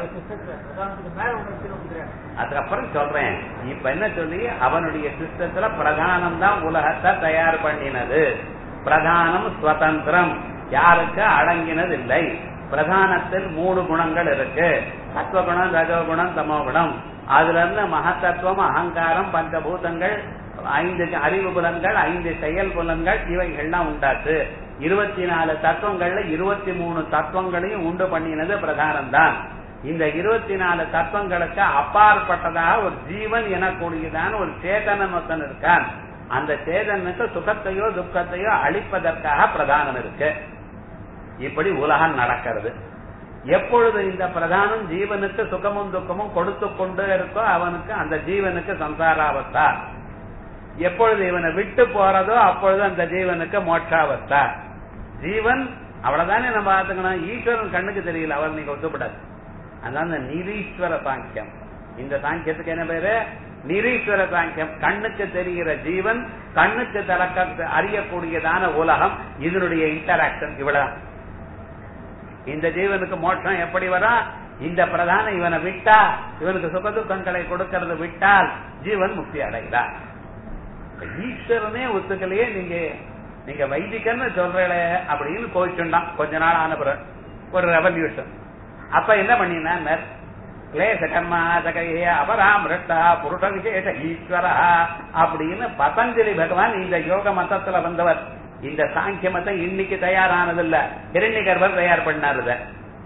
அதுக்கப்புறம் சொல்றேன் இப்ப என்ன சொல்லி அவனுடைய சிஸ்டத்துல பிரதானம் தான் உலகத்தை தயார் பண்ணினது பிரதானம் சுதந்திரம் யாருக்கு அடங்கினது இல்லை பிரதானத்தில் மூணு குணங்கள் இருக்கு சத்வகுணம் ரஜோகுணம் தமோகுணம் அதுல இருந்து மகத்தத்துவம் அகங்காரம் பஞ்சபூதங்கள் ஐந்து அறிவு புலன்கள் ஐந்து செயல் புலன்கள் இவைகள்லாம் உண்டாச்சு இருபத்தி நாலு தத்துவங்கள்ல இருபத்தி மூணு தத்துவங்களையும் உண்டு பண்ணினது பிரதானம் தான் இந்த இருபத்தி நாலு தத்துவங்களுக்கு அப்பாற்பட்டதாக ஒரு ஜீவன் எனக்கூடியதான ஒரு சேதனன் ஒருத்தன் இருக்கான் அந்த சேதனுக்கு சுகத்தையோ துக்கத்தையோ அளிப்பதற்காக பிரதானம் இருக்கு இப்படி உலகம் நடக்கிறது எப்பொழுது இந்த பிரதானம் ஜீவனுக்கு சுகமும் துக்கமும் கொடுத்து கொண்டு இருக்கோ அவனுக்கு அந்த ஜீவனுக்கு சம்சாராவஸ்தா எப்பொழுது இவனை விட்டு போறதோ அப்பொழுது அந்த ஜீவனுக்கு மோட்சாவஸ்தா ஜீவன் அவ்வளவுதானே நம்ம பார்த்துக்கணும் ஈஸ்வரன் கண்ணுக்கு தெரியல அவர் நீங்க ஒத்துப்படாது அதான் இந்த நிரீஸ்வர சாங்கியம் இந்த சாங்கியத்துக்கு என்ன பேரு நிரீஸ்வர சாங்கியம் கண்ணுக்கு தெரிகிற ஜீவன் கண்ணுக்கு திறக்க அறியக்கூடியதான உலகம் இதனுடைய இன்டராக்ஷன் இவ்வளவுதான் இந்த ஜீவனுக்கு மோட்சம் எப்படி வரா இந்த பிரதான இவனை விட்டா இவனுக்கு சுகதுக்கங்களை கொடுக்கறது விட்டால் ஜீவன் முக்தி அடைகிறார் ஈஸ்வரனே ஒத்துக்கலையே நீங்க நீங்க வைதிகன்னு சொல்றீங்களே அப்படின்னு கோவிச்சுண்டான் கொஞ்ச நாள் ஆன பிறகு ஒரு ரெவல்யூஷன் அப்ப என்ன பண்ணினா கிளேச கர்மா ஜகைய அபராமிருஷ்டா புருஷ விசேஷ ஈஸ்வரா அப்படின்னு பதஞ்சலி பகவான் இந்த யோக மதத்துல வந்தவர் இந்த சாங்கிய மதம் இன்னைக்கு தயாரானதில்ல ஹிரண்யகர்பர் தயார் பண்ணாரு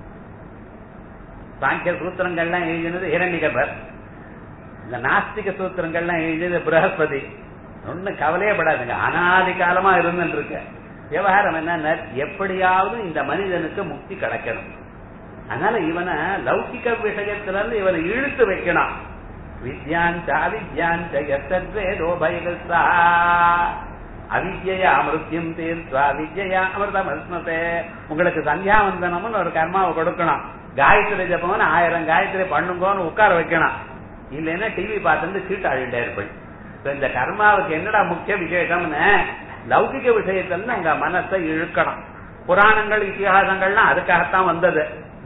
சாங்கிய சூத்திரங்கள்லாம் எழுதினது ஹிரண்யகர்பர் இந்த நாஸ்திக சூத்திரங்கள்லாம் எழுதியது பிரகஸ்பதி ஒன்னும் கவலையே படாதுங்க அனாதி காலமா இருந்துட்டு இருக்க விவகாரம் என்ன எப்படியாவது இந்த மனிதனுக்கு முக்தி கிடைக்கணும் அதனால இவனை லௌகிக விஷயத்துல இருந்து இவனை இழுத்து வைக்கணும் வித்யாஞ்ச அவித்யாஞ்ச எத்தத்வேதோ பயகஸ்தா அவித்யா அமிர்த்தியம் தீர்த்தா வித்யா அமிர்தம் அஸ்மதே உங்களுக்கு சந்தியாவந்தனம்னு ஒரு கர்மாவை கொடுக்கணும் காயத்ரி ஜபம்னு ஆயிரம் காயத்ரி பண்ணுங்கன்னு உட்கார வைக்கணும் இல்லைன்னா டிவி பார்த்துட்டு சீட்டு அழிண்டே இருப்பேன் இந்த கர்மாவுக்கு என்னடா முக்கிய விசேஷம்னு லௌகிக விஷயத்துல உங்க மனசை இழுக்கணும் புராணங்கள் இத்திஹாசங்கள்லாம் அதுக்காகத்தான் வந்தது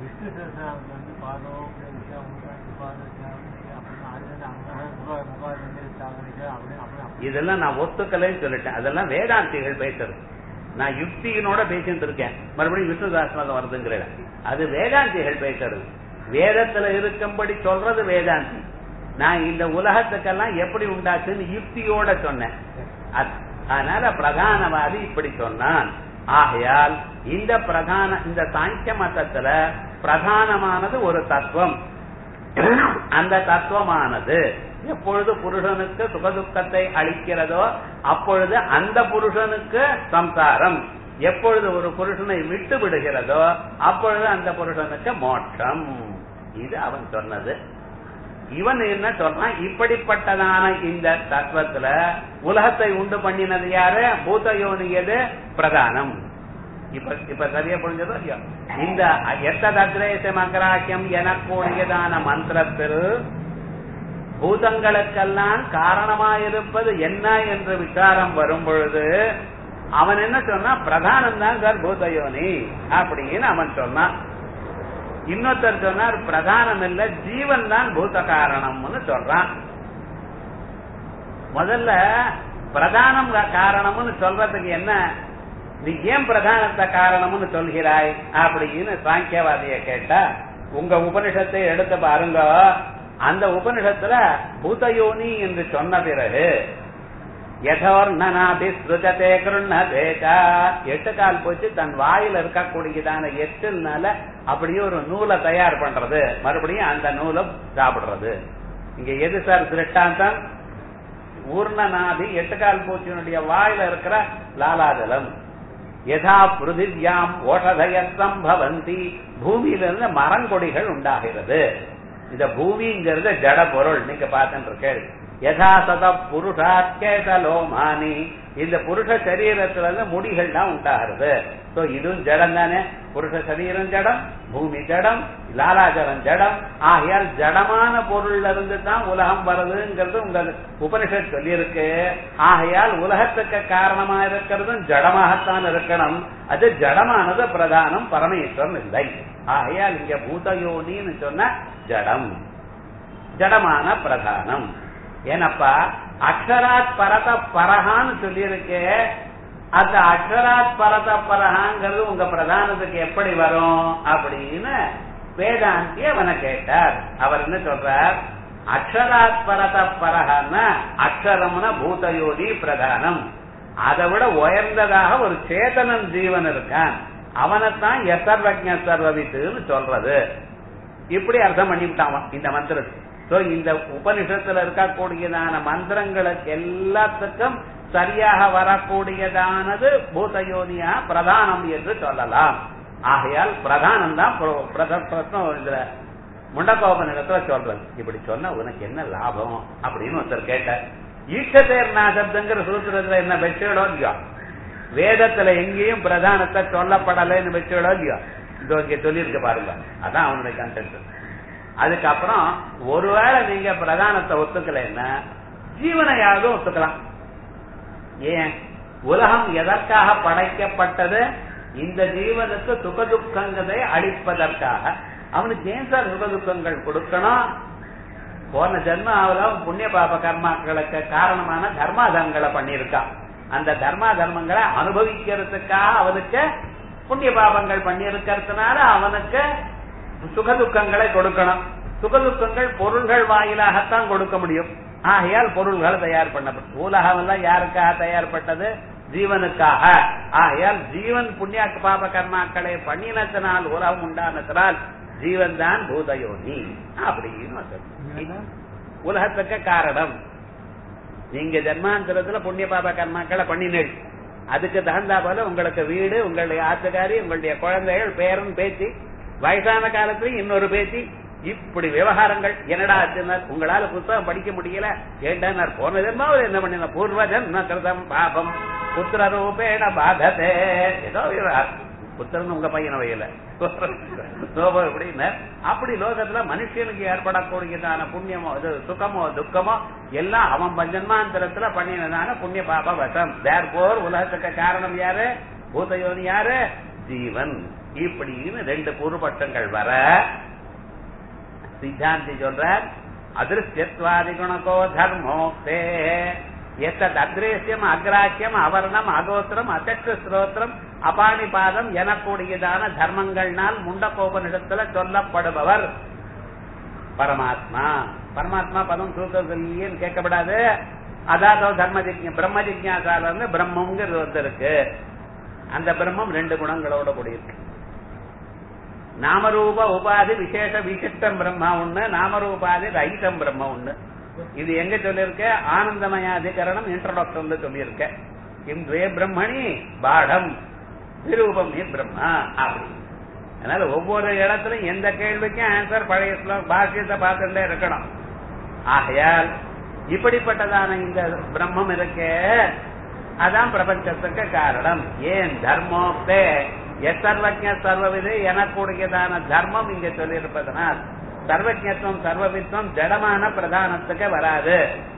இதெல்லாம் நான் ஒத்துக்கலைன்னு சொல்லிட்டேன் அதெல்லாம் வேதாந்திகள் பேசுறது நான் யுக்தியினோட பேசிட்டு இருக்கேன் மறுபடியும் விஷ்ணு சாஸ்திரம் வருதுங்கிற அது வேதாந்திகள் பேசுறது வேதத்துல இருக்கும்படி சொல்றது வேதாந்தி நான் இந்த உலகத்துக்கெல்லாம் எப்படி உண்டாச்சுன்னு யுக்தியோட சொன்னேன் அதனால பிரதானவாதி இப்படி சொன்னான் ஆகையால் இந்த பிரதான இந்த சாங்கிய மதத்துல பிரதானமானது ஒரு தத்துவம் அந்த தத்துவமானது எப்பொழுது புருஷனுக்கு சுகதுக்கத்தை அளிக்கிறதோ அப்பொழுது அந்த புருஷனுக்கு சம்சாரம் எப்பொழுது ஒரு புருஷனை விட்டு விடுகிறதோ அப்பொழுது அந்த புருஷனுக்கு மோட்சம் இது அவன் சொன்னது இவன் என்ன சொல்றான் இப்படிப்பட்டதான இந்த தத்துவத்துல உலகத்தை உண்டு பண்ணினது யாரு பூதயோனி எது பிரதானம் இப்ப இப்ப சரியா புரிஞ்சதோ இல்லையோ இந்த எத்ததத்ரேச மகராக்கியம் எனக்கூடியதான மந்திரத்தில் பூதங்களுக்கெல்லாம் காரணமாயிருப்பது என்ன என்று விசாரம் வரும் பொழுது அவன் என்ன சொன்னா பிரதானம் தான் சார் பூதயோனி அப்படின்னு அவன் சொன்னான் இன்னொருத்தர் சொன்னார் பிரதானம் இல்ல ஜீவன் தான் பூத காரணம்னு சொல்றான் முதல்ல பிரதானம் காரணம்னு சொல்றதுக்கு என்ன நீ ஏன் பிரதானத்தை காரணம்னு சொல்கிறாய் அப்படின்னு சாங்கியவாதிய கேட்டா உங்க உபனிஷத்தை எடுத்து பாருங்க அந்த உபனிஷத்துல பூதயோனி என்று சொன்ன பிறகு யதோர்ணனாபிஸ்ருஜதே கிருண்ணதேகா எட்டு கால் போச்சு தன் வாயில இருக்கக்கூடியதான எட்டில்னால அப்படியே ஒரு நூலை தயார் பண்றது மறுபடியும் அந்த நூலை சாப்பிடுறது இங்க எது சார் திருஷ்டாந்தம் ஊர்ணநாதி எட்டு கால் பூச்சியினுடைய வாயில இருக்கிற லாலாஜலம் யதா பிருதிவியாம் ஓஷதய சம்பவந்தி பூமியிலிருந்து மரங்கொடிகள் உண்டாகிறது இந்த பூமிங்கிறது ஜட பொருள் நீங்க பார்த்துட்டு இருக்கேள் யதா சத புருஷாத் கேசலோமானி இந்த புருஷ சரீரத்துல இருந்து முடிகள் தான் உண்டாகிறது சோ இதுவும் ஜடம் தானே புருஷ சரீரம் ஜடம் பூமி ஜடம் லாலாஜலம் ஜடம் ஆகையால் ஜடமான பொருள்ல இருந்து தான் உலகம் வருதுங்கிறது உங்க உபனிஷத் சொல்லியிருக்கு ஆகையால் உலகத்துக்கு காரணமா இருக்கிறதும் ஜடமாகத்தான் இருக்கணும் அது ஜடமானது பிரதானம் பரமேஸ்வரன் இல்லை ஆகையால் இங்க பூதயோனின்னு சொன்ன ஜடம் ஜடமான பிரதானம் ஏனப்பா அக்ஷராத் பரத பரகான்னு சொல்லியிருக்கே அந்த அக்ஷராத் பரத பரகாங்கிறது உங்க பிரதானத்துக்கு எப்படி வரும் அப்படின்னு வேதாந்தி அவனை கேட்டார் அவர் என்ன சொல்றார் அக்ஷராத் பரத பரகன்னா அக்ஷரம்னா பூதயோனி பிரதானம் அதை விட உயர்ந்ததாக ஒரு சேதனன் ஜீவன் இருக்கான் அவனைத்தான் எசர்வஜ சர்வவித்துன்னு சொல்றது இப்படி அர்த்தம் பண்ணிவிட்டான் இந்த மந்திரத்துக்கு சோ இந்த உபனிஷத்துல இருக்கக்கூடியதான மந்திரங்களுக்கு எல்லாத்துக்கும் சரியாக வரக்கூடியதானது பூதயோனியா பிரதானம் என்று சொல்லலாம் ஆகையால் பிரதானம் தான் பிரச்சனை இதுல முண்டகோபனிடத்துல சொல்றது இப்படி சொன்ன உனக்கு என்ன லாபம் அப்படின்னு ஒருத்தர் கேட்டார் ஈஷதேர் நாசப்தங்கிற சூத்திரத்துல என்ன வச்சுடோ இல்லையோ வேதத்துல எங்கேயும் பிரதானத்தை சொல்லப்படலைன்னு வச்சுடோ இல்லையோ இதோ இங்க சொல்லியிருக்க பாருங்க அதான் அவனுடைய கண்டென்ட் அதுக்கப்புறம் ஒருவேளை நீங்க பிரதானத்தை ஒத்துக்கலைன்னா ஜீவனையாவது ஒத்துக்கலாம் ஏன் உலகம் எதற்காக படைக்கப்பட்டது இந்த ஜீவனுக்கு சுகதுக்கங்களை அளிப்பதற்காக அவனுக்கு ஏன் சார் சுகதுக்கங்கள் கொடுக்கணும் போன ஜென்மாவில புண்ணிய பாப கர்மாக்களுக்கு காரணமான தர்மாதர்மங்களை பண்ணியிருக்கான் அந்த தர்மா தர்மங்களை அனுபவிக்கிறதுக்காக அவனுக்கு புண்ணிய பாபங்கள் பண்ணியிருக்கிறதுனால அவனுக்கு சுகதுக்கங்களை கொடுக்கணும் சுகதுக்கங்கள் பொருள்கள் வாயிலாகத்தான் கொடுக்க முடியும் ஆகையால் பொருள்கள் தயார் பண்ணப்படும் உலகம் எல்லாம் யாருக்காக தயார்பட்டது ஜீவனுக்காக ஆகையால் ஜீவன் புண்ணிய பாப கர்மாக்களை பண்ணினத்தினால் உலகம் உண்டானத்தினால் ஜீவன் தான் பூதயோனி அப்படின்னு உலகத்துக்கு காரணம் நீங்க ஜன்மாந்திரத்துல புண்ணிய பாப கர்மாக்களை பண்ணினீள் அதுக்கு தகுந்தா போல உங்களுக்கு வீடு உங்களுடைய ஆத்துக்காரி உங்களுடைய குழந்தைகள் பேரன் பேச்சு வயசான காலத்துலயும் இன்னொரு பேச்சு இப்படி விவகாரங்கள் என்னடா ஆச்சுனர் உங்களால புத்தகம் படிக்க முடியல ஏண்டா போன ஜென்மாவில் என்ன பண்ணின பூர்வ ஜன்ம கிருதம் பாபம் புத்திர ரூபேண பாததே ஏதோ விவகாரம் புத்திரன் உங்க பையனை வையல சோபம் எப்படின்னு அப்படி லோகத்துல மனுஷனுக்கு ஏற்படக்கூடியதான புண்ணியமோ இது சுகமோ துக்கமோ எல்லாம் அவன் பஞ்சன்மாந்திரத்துல பண்ணினதான புண்ணிய பாப வசம் தேர் போர் உலகத்துக்கு காரணம் யாரு பூதயோனி யாரு ஜீவன் இப்படின்னு ரெண்டு பூர்வபட்சங்கள் வர சித்தாந்தி சொல்றார் அதிருஷ்யத்வாதி குணகோ தர்மோக்தே எத்தத் அக்ரேசியம் அக்ராக்கியம் அவர்ணம் அகோத்திரம் அசக்ஷ ஸ்ரோத்திரம் அபாணிபாதம் எனக்கூடியதான தர்மங்கள்னால் முண்டகோபனிடத்துல சொல்லப்படுபவர் பரமாத்மா பரமாத்மா பதம் சூத்திரத்திலேயே கேட்கப்படாது அதாவது தர்ம ஜிக்ஞ பிரம்ம ஜிக்யாசால இருந்து பிரம்மங்கிறது வந்திருக்கு அந்த பிரம்மம் ரெண்டு குணங்களோட கூடியிருக்கு நாமரூப உபாதி விசேஷ விசிஷ்டம் பிரம்மா ஒண்ணு நாமரூபாதி ரஹிதம் பிரம்ம ஒண்ணு இது எங்க சொல்லிருக்க ஆனந்தமய அதிகரணம் இன்ட்ரோடக்ஷன்ல சொல்லியிருக்க கிம் துவே பிரம்மணி பாடம் விரூபம் நீ பிரம்மா அப்படி அதனால ஒவ்வொரு இடத்துலயும் எந்த கேள்விக்கும் ஆன்சர் பழைய ஸ்லோக பாஷ்யத்தை பார்த்துட்டே இருக்கணும் ஆகையால் இப்படிப்பட்டதான இந்த பிரம்மம் இருக்கே அதான் பிரபஞ்சத்துக்கு காரணம் ஏன் தர்மோக்தே எசர்வஜ சர்வவிது எனக்கூடியதான தர்மம் இங்க சொல்லியிருப்பதனால் சர்வஜத்துவம் சர்வவித்வம் ஜடமான பிரதானத்துக்கு வராது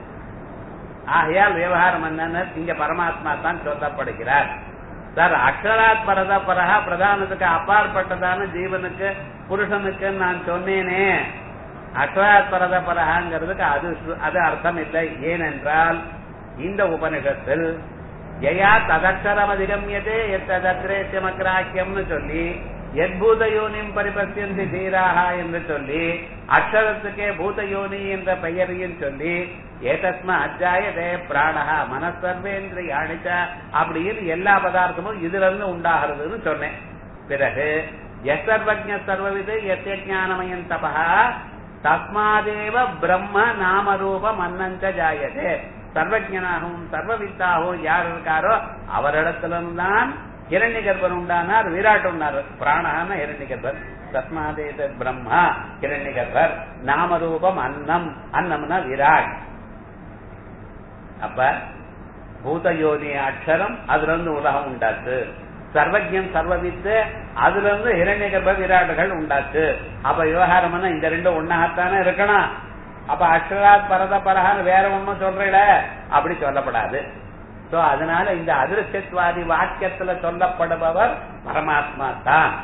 ஆகையால் விவகாரம் என்னன்னு இங்க பரமாத்மா தான் சொல்லப்படுகிறார் சார் அக்ஷராத் பரத பரகா பிரதானத்துக்கு அப்பாற்பட்டதான ஜீவனுக்கு புருஷனுக்கு நான் சொன்னேனே அக்ஷராத் பரத பரகாங்கிறதுக்கு அது அது அர்த்தம் இல்லை ஏனென்றால் இந்த உபனிஷத்தில் யயா ததக்ஷரம் அதிகமியதே எத்ததக்ரேசியமக்ராக்கியம்னு சொல்லி எத்பூத யோனியும் பரிபத்தியந்தி தீராக என்று சொல்லி அக்ஷரத்துக்கே பூத யோனி என்ற பெயரையும் சொல்லி ஏதஸ்ம அத்தியாயதே பிராணஹா மனசர்வேந்திரி அணிச்ச அப்படின்னு எல்லா பதார்த்தமும் இதுல இருந்து உண்டாகிறதுன்னு சொன்னேன் பிறகு எசர்வஜ சர்வவிது எத்திய ஞானமயம் தபா தஸ்மாதேவ பிரம்ம நாமரூபம் அன்னஞ்ச ஜாயதே சர்வஜனாகவும் சர்வவித்தாகவும் யார் இருக்காரோ அவரிடத்தில்தான் இரண்ய கர்ப்பன் உண்டானார் விராட் உண்டார் பிராணான இரண்ய கர்ப்பன் தஸ்மாதேத பிரம்மா இரண்ய கர்ப்பர் நாமரூபம் அன்னம் அன்னம்னா விராட் அப்ப பூதயோனி அக்ஷரம் அதுல இருந்து உலகம் உண்டாச்சு சர்வஜன் சர்வவித்து அதுல இருந்து இரண்ய கர்ப்ப விராட்டுகள் உண்டாச்சு அப்ப விவகாரம் இந்த ரெண்டும் ஒன்னாகத்தானே இருக்கணும் அப்ப அக்ஷராத் பரத பரகான்னு வேற ஒண்ணும் சொல்றீல அப்படி சொல்லப்படாது சோ அதனால இந்த அதிருஷ்டத்வாதி வாக்கியத்துல சொல்லப்படுபவர் பரமாத்மா தான்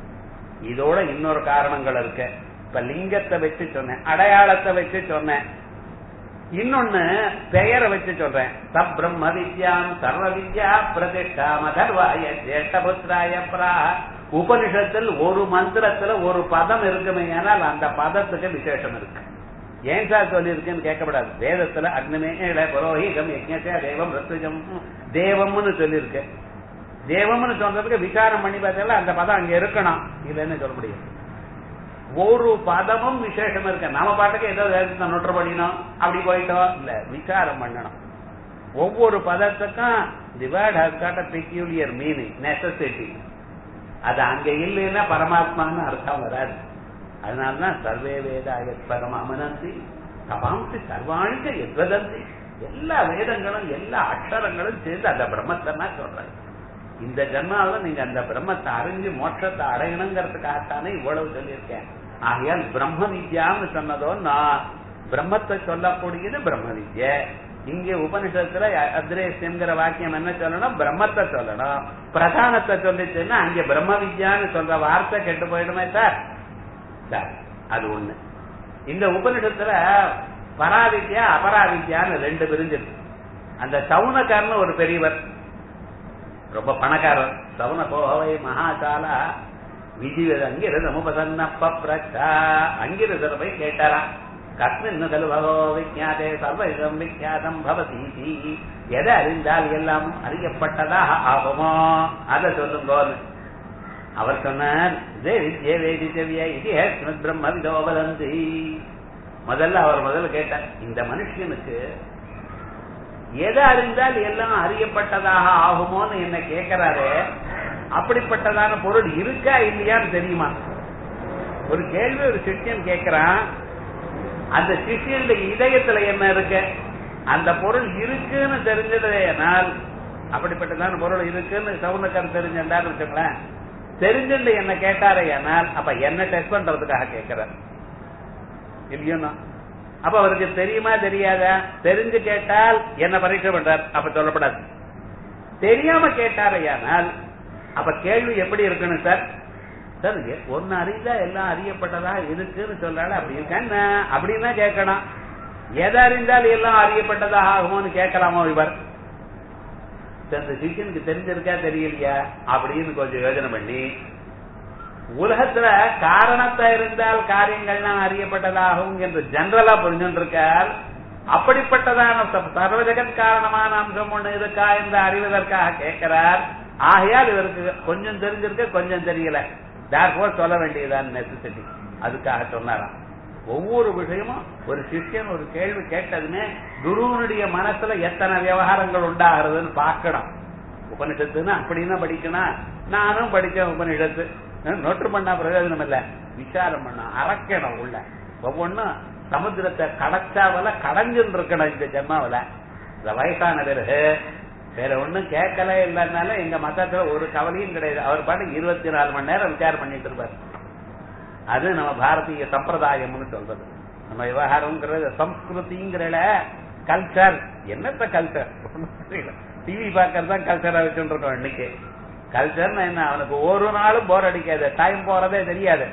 இதோட இன்னொரு காரணங்கள் இருக்கு இப்ப லிங்கத்தை வச்சு சொன்னேன் அடையாளத்தை வச்சு சொன்னேன் இன்னொன்னு பெயரை வச்சு சொல்றேன் சப் பிரம்ம வித்யாம் சர்வ வித்யா பிரதிஷ்டா மதர்வாய ஜேஷ்டபுத்திராய பிரா உபனிஷத்தில் ஒரு மந்திரத்துல ஒரு பதம் இருக்குமே ஆனால் அந்த பதத்துக்கு விசேஷம் இருக்கு ஏன் சார் சொல்லியிருக்குன்னு கேட்கப்படாது வேதத்துல அக்னிமேல புரோஹிதம் யஜ்ஞசே தேவம் ரித்துஜம் தேவம்னு சொல்லியிருக்கு தேவம்னு சொல்றதுக்கு விசாரம் பண்ணி பார்த்தால அந்த பதம் அங்க இருக்கணும் இல்லைன்னு சொல்ல முடியும் ஒரு பதமும் விசேஷம் இருக்கு நம்ம பாட்டுக்கு ஏதோ வேதத்தை நொற்று பண்ணினோம் அப்படி போயிட்டோம் இல்ல விசாரம் பண்ணணும் ஒவ்வொரு பதத்துக்கும் the word has got a peculiar meaning necessity அது அங்க இல்லைன்னா பரமாத்மான்னு அர்த்தம் வராது அதனாலதான் சர்வே வேதாய பரம் அமனந்தி தபாம்சி சர்வாணிக்க எத்வதந்தி எல்லா வேதங்களும் எல்லா அக்ஷரங்களும் சேர்ந்து அந்த பிரம்மத்தை தான் சொல்றாங்க இந்த ஜென்மாவில் நீங்க அந்த பிரம்மத்தை அறிஞ்சு மோட்சத்தை அடையணுங்கிறதுக்காகத்தானே இவ்வளவு சொல்லியிருக்கேன் ஆகையால் பிரம்ம வித்யான்னு சொன்னதோ நான் பிரம்மத்தை சொல்லக்கூடியது பிரம்ம வித்ய இங்க உபனிஷத்துல அத்ரேசியம்ங்கிற வாக்கியம் என்ன சொல்லணும் பிரம்மத்தை சொல்லணும் பிரதானத்தை சொல்லிச்சுன்னா அங்க பிரம்ம வித்யான்னு சொல்ற வார்த்தை கெட்டு போயிடுமே சார் சார் அது ஒண்ணு இந்த உபனிஷத்துல பராவித்யா அபராவித்யான்னு ரெண்டு பிரிஞ்சிருக்கு அந்த சவுனக்காரன்னு ஒரு பெரியவர் ரொம்ப பணக்காரர் சவுன கோவை மகாசாலா விஜிவத அங்கிருந்த முபசன்னப்ப பிரச்சா அங்கிருந்தர் போய் கேட்டாராம் கஸ்மின் கலு பகோ விஜாதே சர்வம் விஜாதம் பவதி எதை அறிந்தால் எல்லாம் அறியப்பட்டதாக ஆகுமோ அதை சொல்லுங்கோன்னு அவர் சொன்னார் வித்யே வேதித்தவிய இது பிரம்ம விதோபதந்தி முதல்ல அவர் முதல்ல கேட்டார் இந்த மனுஷனுக்கு எதை அறிந்தால் எல்லாம் அறியப்பட்டதாக ஆகுமோன்னு என்ன கேட்கிறாரு அப்படிப்பட்டதான பொருள் இருக்கா இல்லையான்னு தெரியுமா ஒரு கேள்வி ஒரு சிஷ்யன் கேட்கிறான் அந்த சிஷ்யனுடைய இதயத்துல என்ன இருக்கு அந்த பொருள் இருக்குன்னு தெரிஞ்சதையானால் அப்படிப்பட்டதான பொருள் இருக்குன்னு சவுனக்கர் தெரிஞ்சிருந்தான்னு வச்சுங்களேன் தெரிஞ்சுட்டு என்ன கேட்டாரே ஆனால் அப்ப என்ன டெஸ்ட் பண்றதுக்காக கேட்கிறார் இல்லையோன்னா அப்ப அவருக்கு தெரியுமா தெரியாதா தெரிஞ்சு கேட்டால் என்ன பரீட்சை பண்றார் அப்ப சொல்லப்படாது தெரியாம கேட்டாரையானால் அப்ப கேள்வி எப்படி இருக்கணும் சார் சார் ஒன்னு அறிந்தா எல்லாம் அறியப்பட்டதா இருக்குன்னு சொல்றாரு அப்படி இருக்கா அப்படின்னா கேட்கணும் எதை அறிந்தால் எல்லாம் அறியப்பட்டதாக ஆகுமோன்னு கேட்கலாமோ இவர் இந்த சிஷியனுக்கு தெரிஞ்சிருக்கா தெரியலையா அப்படின்னு கொஞ்சம் யோஜனை பண்ணி உலகத்துல காரணத்தை இருந்தால் காரியங்கள்லாம் அறியப்பட்டதாகும் என்று ஜெனரலா புரிஞ்சுட்டு இருக்கார் அப்படிப்பட்டதான சர்வ ஜெகத் காரணமான அம்சம் ஒண்ணு இருக்கா என்று அறிவதற்காக கேட்கிறார் ஆகையால் இவருக்கு கொஞ்சம் தெரிஞ்சிருக்க கொஞ்சம் தெரியல தேர்ஃபோர் சொல்ல வேண்டியதான் நெசசிட்டி அதுக்காக சொன்னாராம் ஒவ்வொரு விஷயமும் ஒரு சிஷ்யன் ஒரு கேள்வி கேட்டதுமே குருவனுடைய மனசுல எத்தனை விவகாரங்கள் உண்டாகிறதுன்னு பார்க்கணும் உபனிஷத்துன்னு அப்படின்னா படிக்கணும் நானும் படிச்சேன் உபனிஷத்து நோட்டு பண்ணா பிரயோஜனம் இல்ல விசாரம் பண்ண அறக்கணும் உள்ள ஒவ்வொன்னும் சமுத்திரத்தை கடச்சாவல கடைஞ்சுன்னு இருக்கணும் இந்த ஜென்மாவில இந்த வயசான பிறகு வேற ஒண்ணும் கேட்கல இல்லைன்னால எங்க மதத்துல ஒரு கவலையும் கிடையாது அவர் பாட்டு இருபத்தி நாலு மணி நேரம் விசாரம் பண்ணிட்டு இருப்பாரு அது நம்ம பாரதிய சம்பிரதாயம்னு சொல்றது நம்ம விவகாரம்ங்கிறது சம்ஸ்கிருதிங்கிறல கல்ச்சர் என்னத்த கல்ச்சர் டிவி பாக்கறது தான் கல்ச்சரா வச்சுட்டு இருக்கோம் இன்னைக்கு கல்ச்சர்னா என்ன அவனுக்கு ஒரு நாளும் போர் அடிக்காது டைம் போறதே தெரியாது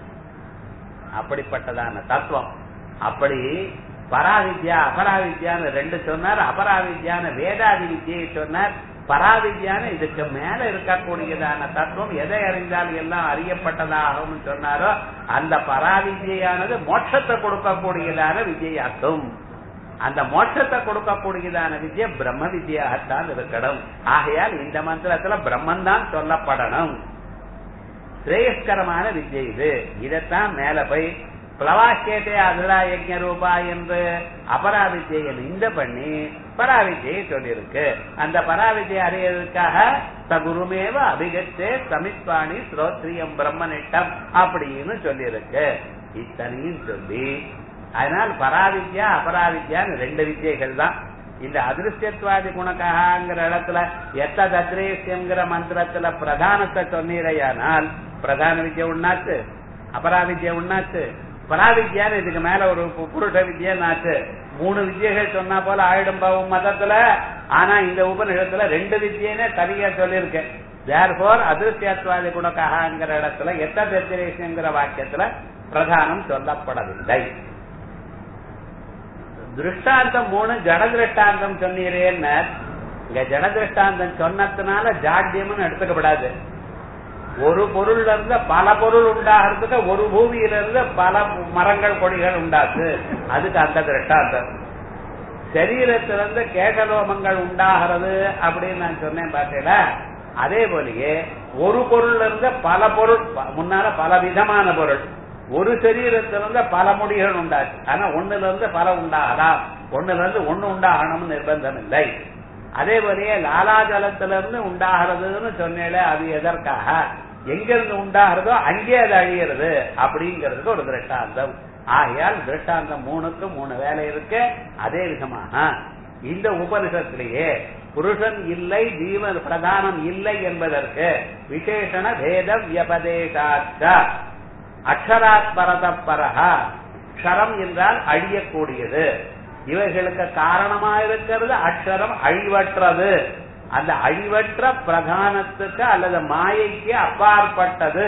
அப்படிப்பட்டதான தத்துவம் அப்படி பராவித்யா அபராவித்யான்னு ரெண்டு சொன்னார் அபராவித்யான வேதாதி வித்தியை சொன்னார் பராவித்யான இதுக்கு மேல இருக்கக்கூடியதான தத்துவம் எதை அறிந்தால் எல்லாம் அறியப்பட்டதாகும் சொன்னாரோ அந்த பராவித்யானது மோட்சத்தை கொடுக்கக்கூடியதான வித்யாக்கும் அந்த மோட்சத்தை கொடுக்கக்கூடியதான வித்யா பிரம்ம வித்யாகத்தான் இருக்கணும் ஆகையால் இந்த மந்திரத்துல பிரம்மன் தான் சொல்லப்படணும் சிரேயஸ்கரமான வித்யை இது இதைத்தான் மேல போய் பிளவாக்கேட்டே அதுரா யஜ்ய ரூபா என்று அபராவித்யை இந்த பண்ணி பராவித்யை சொல்லியிருக்கு அந்த பராவித்யை அறியறதுக்காக சகுருமேவ அபிகத்தே சமித்வாணி ஸ்ரோத்ரியம் பிரம்மனிட்டம் அப்படின்னு சொல்லியிருக்கு இத்தனையும் சொல்லி அதனால் பராவித்யா அபராவித்யான்னு ரெண்டு வித்தியைகள் தான் இந்த அதிருஷ்யத்வாதி குணகாங்கிற இடத்துல எத்த தத்ரேசியங்கிற மந்திரத்துல பிரதானத்தை சொன்னீரையானால் பிரதான வித்யை உண்ணாச்சு அபராவித்யா உண்ணாச்சு பராவித்யான்னு இதுக்கு மேல ஒரு பு- புருஷ வித்யாச்சு மூணு வித்யைகள் சொன்னா போல ஆயிடும் பாவம் மதத்துல ஆனா இந்த உபநிஷத்துல ரெண்டு வித்யனே தனியா சொல்லியிருக்கேன் தேர்போர் அதிருஷ்யத்வாதி குணகாங்கிற இடத்துல எத்த தத்ரேசியங்கிற வாக்கியத்துல பிரதானம் சொல்லப்படவில்லை திருஷ்டாந்தம் மூணு ஜட திருஷ்டாந்தம் சொன்னீரேன்னு இங்க ஜட திருஷ்டாந்தம் சொன்னதுனால ஜாட்யம்னு எடுத்துக்கப்படாது ஒரு பொருள்ல இருந்து பல பொருள் உண்டாகிறதுக்கு ஒரு பூமியில இருந்து பல மரங்கள் கொடிகள் உண்டாச்சு அதுக்கு அந்த திருஷ்டாந்தம் சரீரத்திலிருந்து கேசலோமங்கள் உண்டாகிறது அப்படின்னு நான் சொன்னேன் பார்த்தீங்களா அதே போலயே ஒரு பொருள்ல இருந்து பல பொருள் ப- முன்னால பல விதமான பொருள் ஒரு சரீரத்திலிருந்து பல முடிகள் உண்டாச்சு ஆனா ஒண்ணுல இருந்து பல உண்டாகலாம் ஒண்ணுல இருந்து ஒண்ணு உண்டாகணும்னு நிர்பந்தம் இல்லை அதே போலயே லாலாஜலத்திலிருந்து உண்டாகிறதுன்னு சொன்னேல அது எதற்காக எங்க இருந்து உண்டாகிறதோ அங்கே அது அழியிறது அப்படிங்கிறதுக்கு ஒரு திருஷ்டாந்தம் ஆகையால் திருஷ்டாந்தம் மூணுக்கு மூணு வேலை இருக்கு அதே விதமாக இந்த உபனிஷத்திலேயே புருஷன் இல்லை ஜீவன் பிரதானம் இல்லை என்பதற்கு விசேஷண பேத வியபதேசாச்ச அக்ஷராத் பரதப்பரஹா க்ஷரம் என்றால் அழியக்கூடியது இவைகளுக்கு காரணமா இருக்கிறது அக்ஷரம் அழிவற்றது அந்த அழிவற்ற பிரதானத்துக்கு அல்லது மாயைக்கு அப்பாற்பட்டது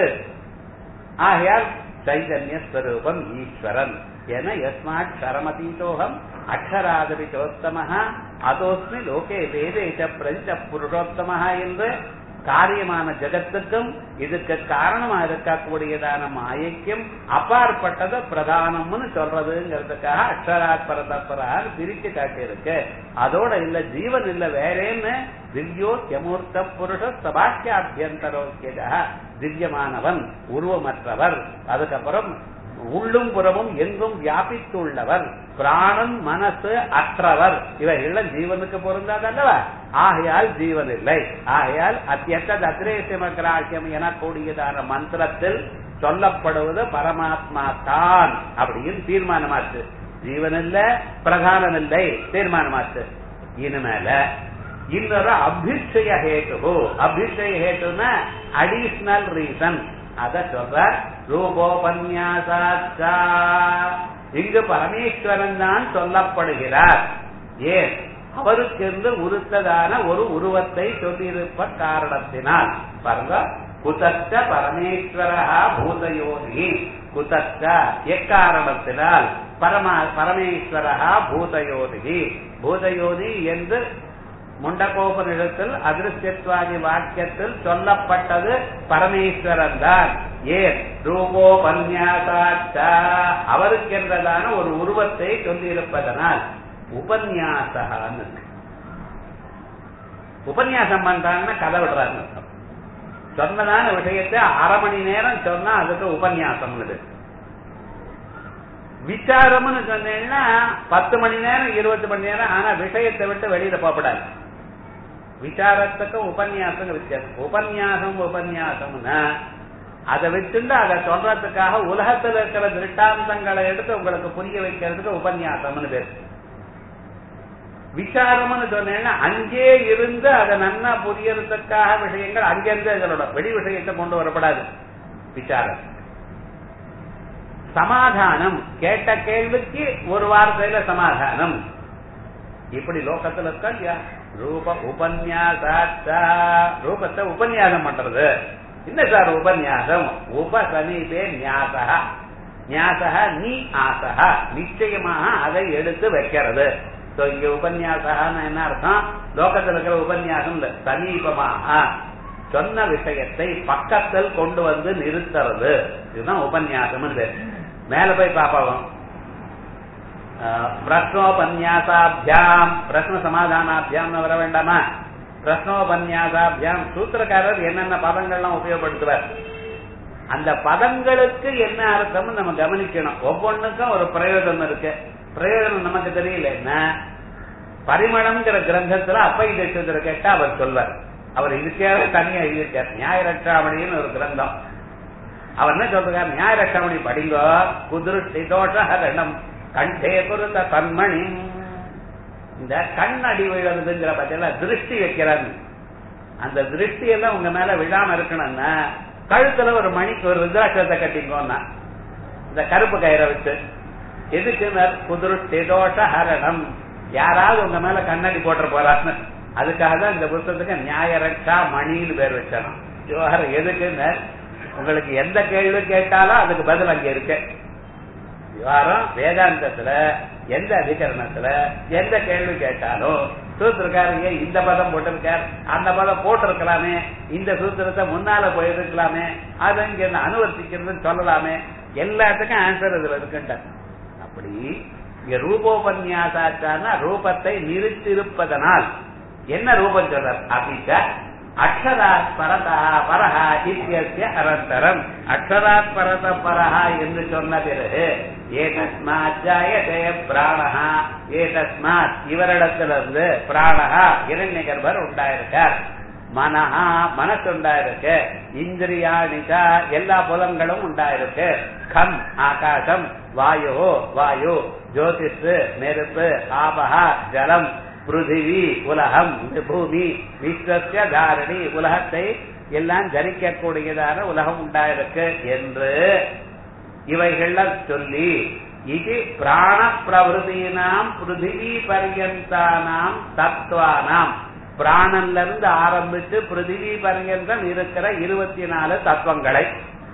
ஆகையால் சைதன்ய ஸ்வரூபம் ஈஸ்வரன் என யஸ்மாட் க்ஷரமதீதோகம் அக்ஷராதபி சோத்தமஹ அதோஸ்மி லோகே வேதேச்ச பிரஞ்ச புருஷோத்தமஹ என்று காரியமான ஜெகத்துக்கும் இதுக்கு காரணமா இருக்கக்கூடியதான மாயைக்கும் அப்பாற்பட்டது பிரதானம்னு சொல்றதுங்கிறதுக்காக அக்ஷராத் பரதப்பரார் பிரிச்சு காட்டியிருக்கு அதோட இல்ல ஜீவன் இல்ல வேறேன்னு திவ்யோ யமூர்த்த புருஷ சபாக்கியாபியந்தரோக்கியதா திவ்யமானவன் உருவமற்றவர் அதுக்கப்புறம் உள்ளும் புறமும் எங்கும் வியாபித்துள்ளவர் பிராணன் மனசு அற்றவர் இவைகள் ஜீவனுக்கு பொருந்தாதல்லவா ஆகையால் ஜீவன் இல்லை ஆகையால் அத்தியத்த தத்ரேசிமகிராக்கியம் எனக்கூடியதான மந்திரத்தில் சொல்லப்படுவது பரமாத்மா தான் அப்படின்னு தீர்மானமாச்சு ஜீவன் இல்ல பிரதானம் இல்லை தீர்மானமாச்சு இனிமேல இன்னொரு அபிஷய ஹேட்டு அபிஷய ஹேட்டுனா அடிஷனல் ரீசன் அத சொல்ற ரூபோபன்யாசாச்சா இங்கு பரமேஸ்வரன் தான் சொல்லப்படுகிறார் ஏன் அவருக்கென்று உருத்ததான ஒரு உருவத்தை சொல்லியிருப்ப காரணத்தினால் பாருங்க குதச்ச பரமேஸ்வரா பூதயோனி குதச்ச எக்காரணத்தினால் பரமா பரமேஸ்வரா பூதயோனி பூதயோனி என்று முண்டகோபனிடத்தில் அதிருஷ்யத்வாதி வாக்கியத்தில் சொல்லப்பட்டது பரமேஸ்வரன் தான் ஏன் ரூபோபன்யாசாச்ச அவருக்கென்றதான ஒரு உருவத்தை சொல்லியிருப்பதனால் உபன்யாசகான்னு இருக்கு. உபன்யாசம் பண்றாங்கன்னா கதை விடுறாங்க அர்த்தம். சொன்னதான விஷயத்தை அரை மணி நேரம் சொன்னா அதுக்கு உபன்யாசம் விசாரம்னு சொன்னீங்கன்னா பத்து மணி நேரம் இருபது மணி நேரம் ஆனா விஷயத்தை விட்டு வெளியில போகப்படாது விசாரத்துக்கும் உபன்யாசம் வித்தியாசம் உபன்யாசம் உபன்யாசம்னா அதை வச்சுட்டு அதை சொல்றதுக்காக உலகத்தில் இருக்கிற திருஷ்டாந்தங்களை எடுத்து உங்களுக்கு புரிய வைக்கிறதுக்கு உபன்யாசம்னு பேர் விசாரம்னு சொன்னேன்னா அங்கே இருந்து அதை நன்னா புரியறதுக்காக விஷயங்கள் அங்கிருந்து இதனோட வெளி விஷயத்தை கொண்டு வரப்படாது விசாரம் சமாதானம் கேட்ட கேள்விக்கு ஒரு வார்த்தையில சமாதானம் இப்படி லோகத்துல இருக்கா இல்லையா ரூப உபன்யாசாச்சா ரூபத்தை உபன்யாசம் பண்றது என்ன சார் உபன்யாசம் உப சமீபே நியாசக நியாசக நீ ஆசக நிச்சயமாக அதை எடுத்து வைக்கிறது சோ இங்க உபன்யாசகான்னு என்ன அர்த்தம் லோகத்தில் இருக்கிற உபன்யாசம் இல்ல சமீபமாக சொன்ன விஷயத்தை பக்கத்தில் கொண்டு வந்து நிறுத்துறது இதுதான் உபன்யாசம் மேல போய் பாப்பாவும் பிரஷ்னோபன்யாசாபியாம் பிரஷ்ன சமாதானாபியாம் வர வேண்டாமா பிரஷ்னோபன்யாசாபியாம் சூத்திரக்காரர் என்னென்ன பதங்கள்லாம் உபயோகப்படுத்துவார் அந்த பதங்களுக்கு என்ன அர்த்தம் நம்ம கவனிக்கணும் ஒவ்வொன்றுக்கும் ஒரு பிரயோஜனம் இருக்கு பிரயோஜனம் நமக்கு தெரியல என்ன பரிமளம்ங்கிற கிரந்தத்துல அப்பை தேசத்துல கேட்டா அவர் சொல்வார் அவர் இதுக்காக தனியா எழுதியிருக்கார் நியாய ரட்சாமணின்னு ஒரு கிரந்தம் அவர் என்ன சொல்றார் நியாய ரட்சாமணி படிங்கோ குதிருஷ்டி தோஷ ஹரணம் கண்டே பொருத்த கண்மணி இந்த கண் அடி விழுறதுங்கிற பத்தியில திருஷ்டி வைக்கிறாங்க அந்த திருஷ்டி எல்லாம் உங்க மேல விழாம இருக்கணும்னா கழுத்துல ஒரு மணிக்கு ஒரு ருத்ராட்சத்தை கட்டிக்கோன்னா இந்த கருப்பு கயிறை வச்சு எதுக்கு குதிருஷ்டி தோஷ ஹரணம் யாராவது உங்க மேல கண்ணாடி போட்டு போறாங்க அதுக்காக தான் இந்த புத்தகத்துக்கு நியாய ரட்சா மணின்னு பேர் வச்சாலும் விவகாரம் எதுக்குன்னு உங்களுக்கு எந்த கேள்வி கேட்டாலும் அதுக்கு பதில் அங்க இருக்கு விவகாரம் வேதாந்தத்துல எந்த அதிகரணத்துல எந்த கேள்வி கேட்டாலும் சூத்திரக்காரங்க இந்த பதம் போட்டிருக்கார் அந்த பதம் போட்டிருக்கலாமே இந்த சூத்திரத்தை முன்னால போயிருக்கலாமே அதை இங்க அனுவர்த்திக்கிறதுன்னு சொல்லலாமே எல்லாத்துக்கும் ஆன்சர் இதுல இருக்குன்ற அப்படி இங்க ரூபோபன்யாசாச்சான ரூபத்தை நிறுத்திருப்பதனால் என்ன ரூபம் சொல்றார் அப்படிக்க அக்ஷராத் பரதா பரஹா இத்திய அனந்தரம் அக்ஷராத் பரத பரஹா என்று சொன்ன பிறகு ஏதஸ்மாத் ஜாயதே பிராணஹா ஏதஸ்மாத் இவரிடத்திலிருந்து பிராணஹா இரண்ய கர்ப்பர் உண்டாயிருக்கார் மனஹா மனசு உண்டாயிருக்கு இந்திரியாணிதா எல்லா புலங்களும் உண்டாயிருக்கு கம் ஆகாசம் வாயு வாயு ஜோதிஷ் நெருப்பு ஆபஹா ஜலம் பிருத்திவி உலகம் பூமி விஸ்வசிய தாரணி உலகத்தை எல்லாம் ஜனிக்கக்கூடியதான உலகம் உண்டாயிருக்கு என்று இவைகள்லாம் சொல்லி இது பிராண பிரபுதினாம் பிருத்திவி பர்யந்தானாம் தத்துவானாம் பிராணன்ல இருந்து ஆரம்பிச்சு பிருத்திவி பர்யந்தம் இருக்கிற இருபத்தி நாலு தத்துவங்களை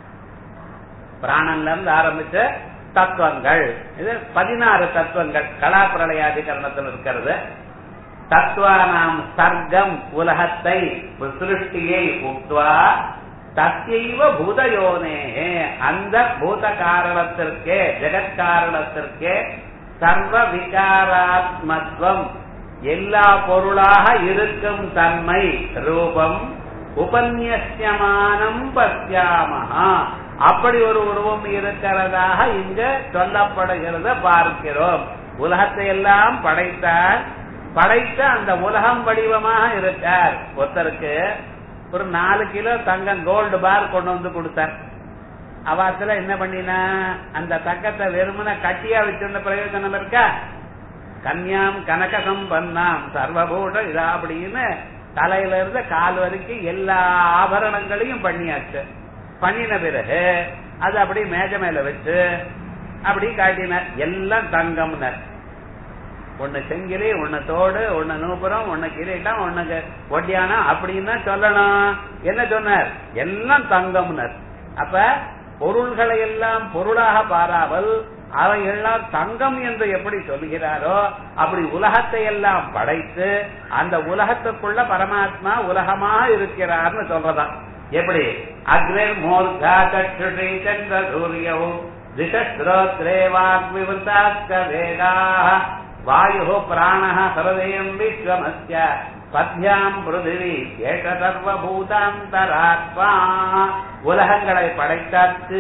பிராணன்ல இருந்து ஆரம்பிச்ச தத்துவங்கள் இது பதினாறு தத்துவங்கள் கலாப்பிரளயாதிகரணத்தில் இருக்கிறது தத்துவானாம் சர்க்கம் உலகத்தை சிருஷ்டியை உட்வா தத்தைவ பூதயோனே அந்த பூத காரணத்திற்கே ஜெகத்காரணத்திற்கே சர்வ விகாராத்மத்துவம் எல்லா பொருளாக இருக்கும் தன்மை ரூபம் உபன்யசியமானம் பசியாமஹா அப்படி ஒரு உருவம் இருக்கிறதாக இங்க சொல்லப்படுகிறத பார்க்கிறோம் உலகத்தை எல்லாம் படைத்தார் படைத்த அந்த உலகம் வடிவமாக இருக்கார் ஒருத்தருக்கு ஒரு நாலு கிலோ தங்கம் கோல்டு பார் கொண்டு வந்து கொடுத்தார் அவாத்துல என்ன பண்ணினா அந்த தங்கத்தை வெறுமன கட்டியா வச்சிருந்த பிரயோஜனம் இருக்கா கன்யாம் கனகசம் பண்ணாம் சர்வபூட இதா அப்படின்னு தலையில இருந்து கால் வரைக்கும் எல்லா ஆபரணங்களையும் பண்ணியாச்சு பண்ணின பிறகு அது அப்படி மேஜ மேல வச்சு அப்படி காட்டினார் எல்லாம் தங்கம்னர் ஒண்ணு செங்கிலி ஒண்ணு தோடு ஒண்ணு நூபுரம் ஒண்ணு கிரீட்டம் ஒண்ணு ஒட்டியானா அப்படின்னு சொல்லணும் என்ன சொன்னார் எல்லாம் தங்கம்னர் அப்ப பொருள்களை எல்லாம் பொருளாக பாராமல் அவை எல்லாம் தங்கம் என்று எப்படி சொல்கிறாரோ அப்படி உலகத்தை எல்லாம் படைத்து அந்த உலகத்துக்குள்ள பரமாத்மா உலகமாக இருக்கிறார்னு சொல்றதான் எப்படி அக்னிர் மூர்தா சற்றுஷி சந்திர சூரியவும் திசஸ்ரோத்ரே வாக்விவృతాஸ்க வேதாக வாயு பிராண சரதயம் விஸ்வமஸ்ய பத்யாம் பிருதிவி ஏக சர்வபூதாந்தராத்மா உலகங்களை படைத்தாக்கு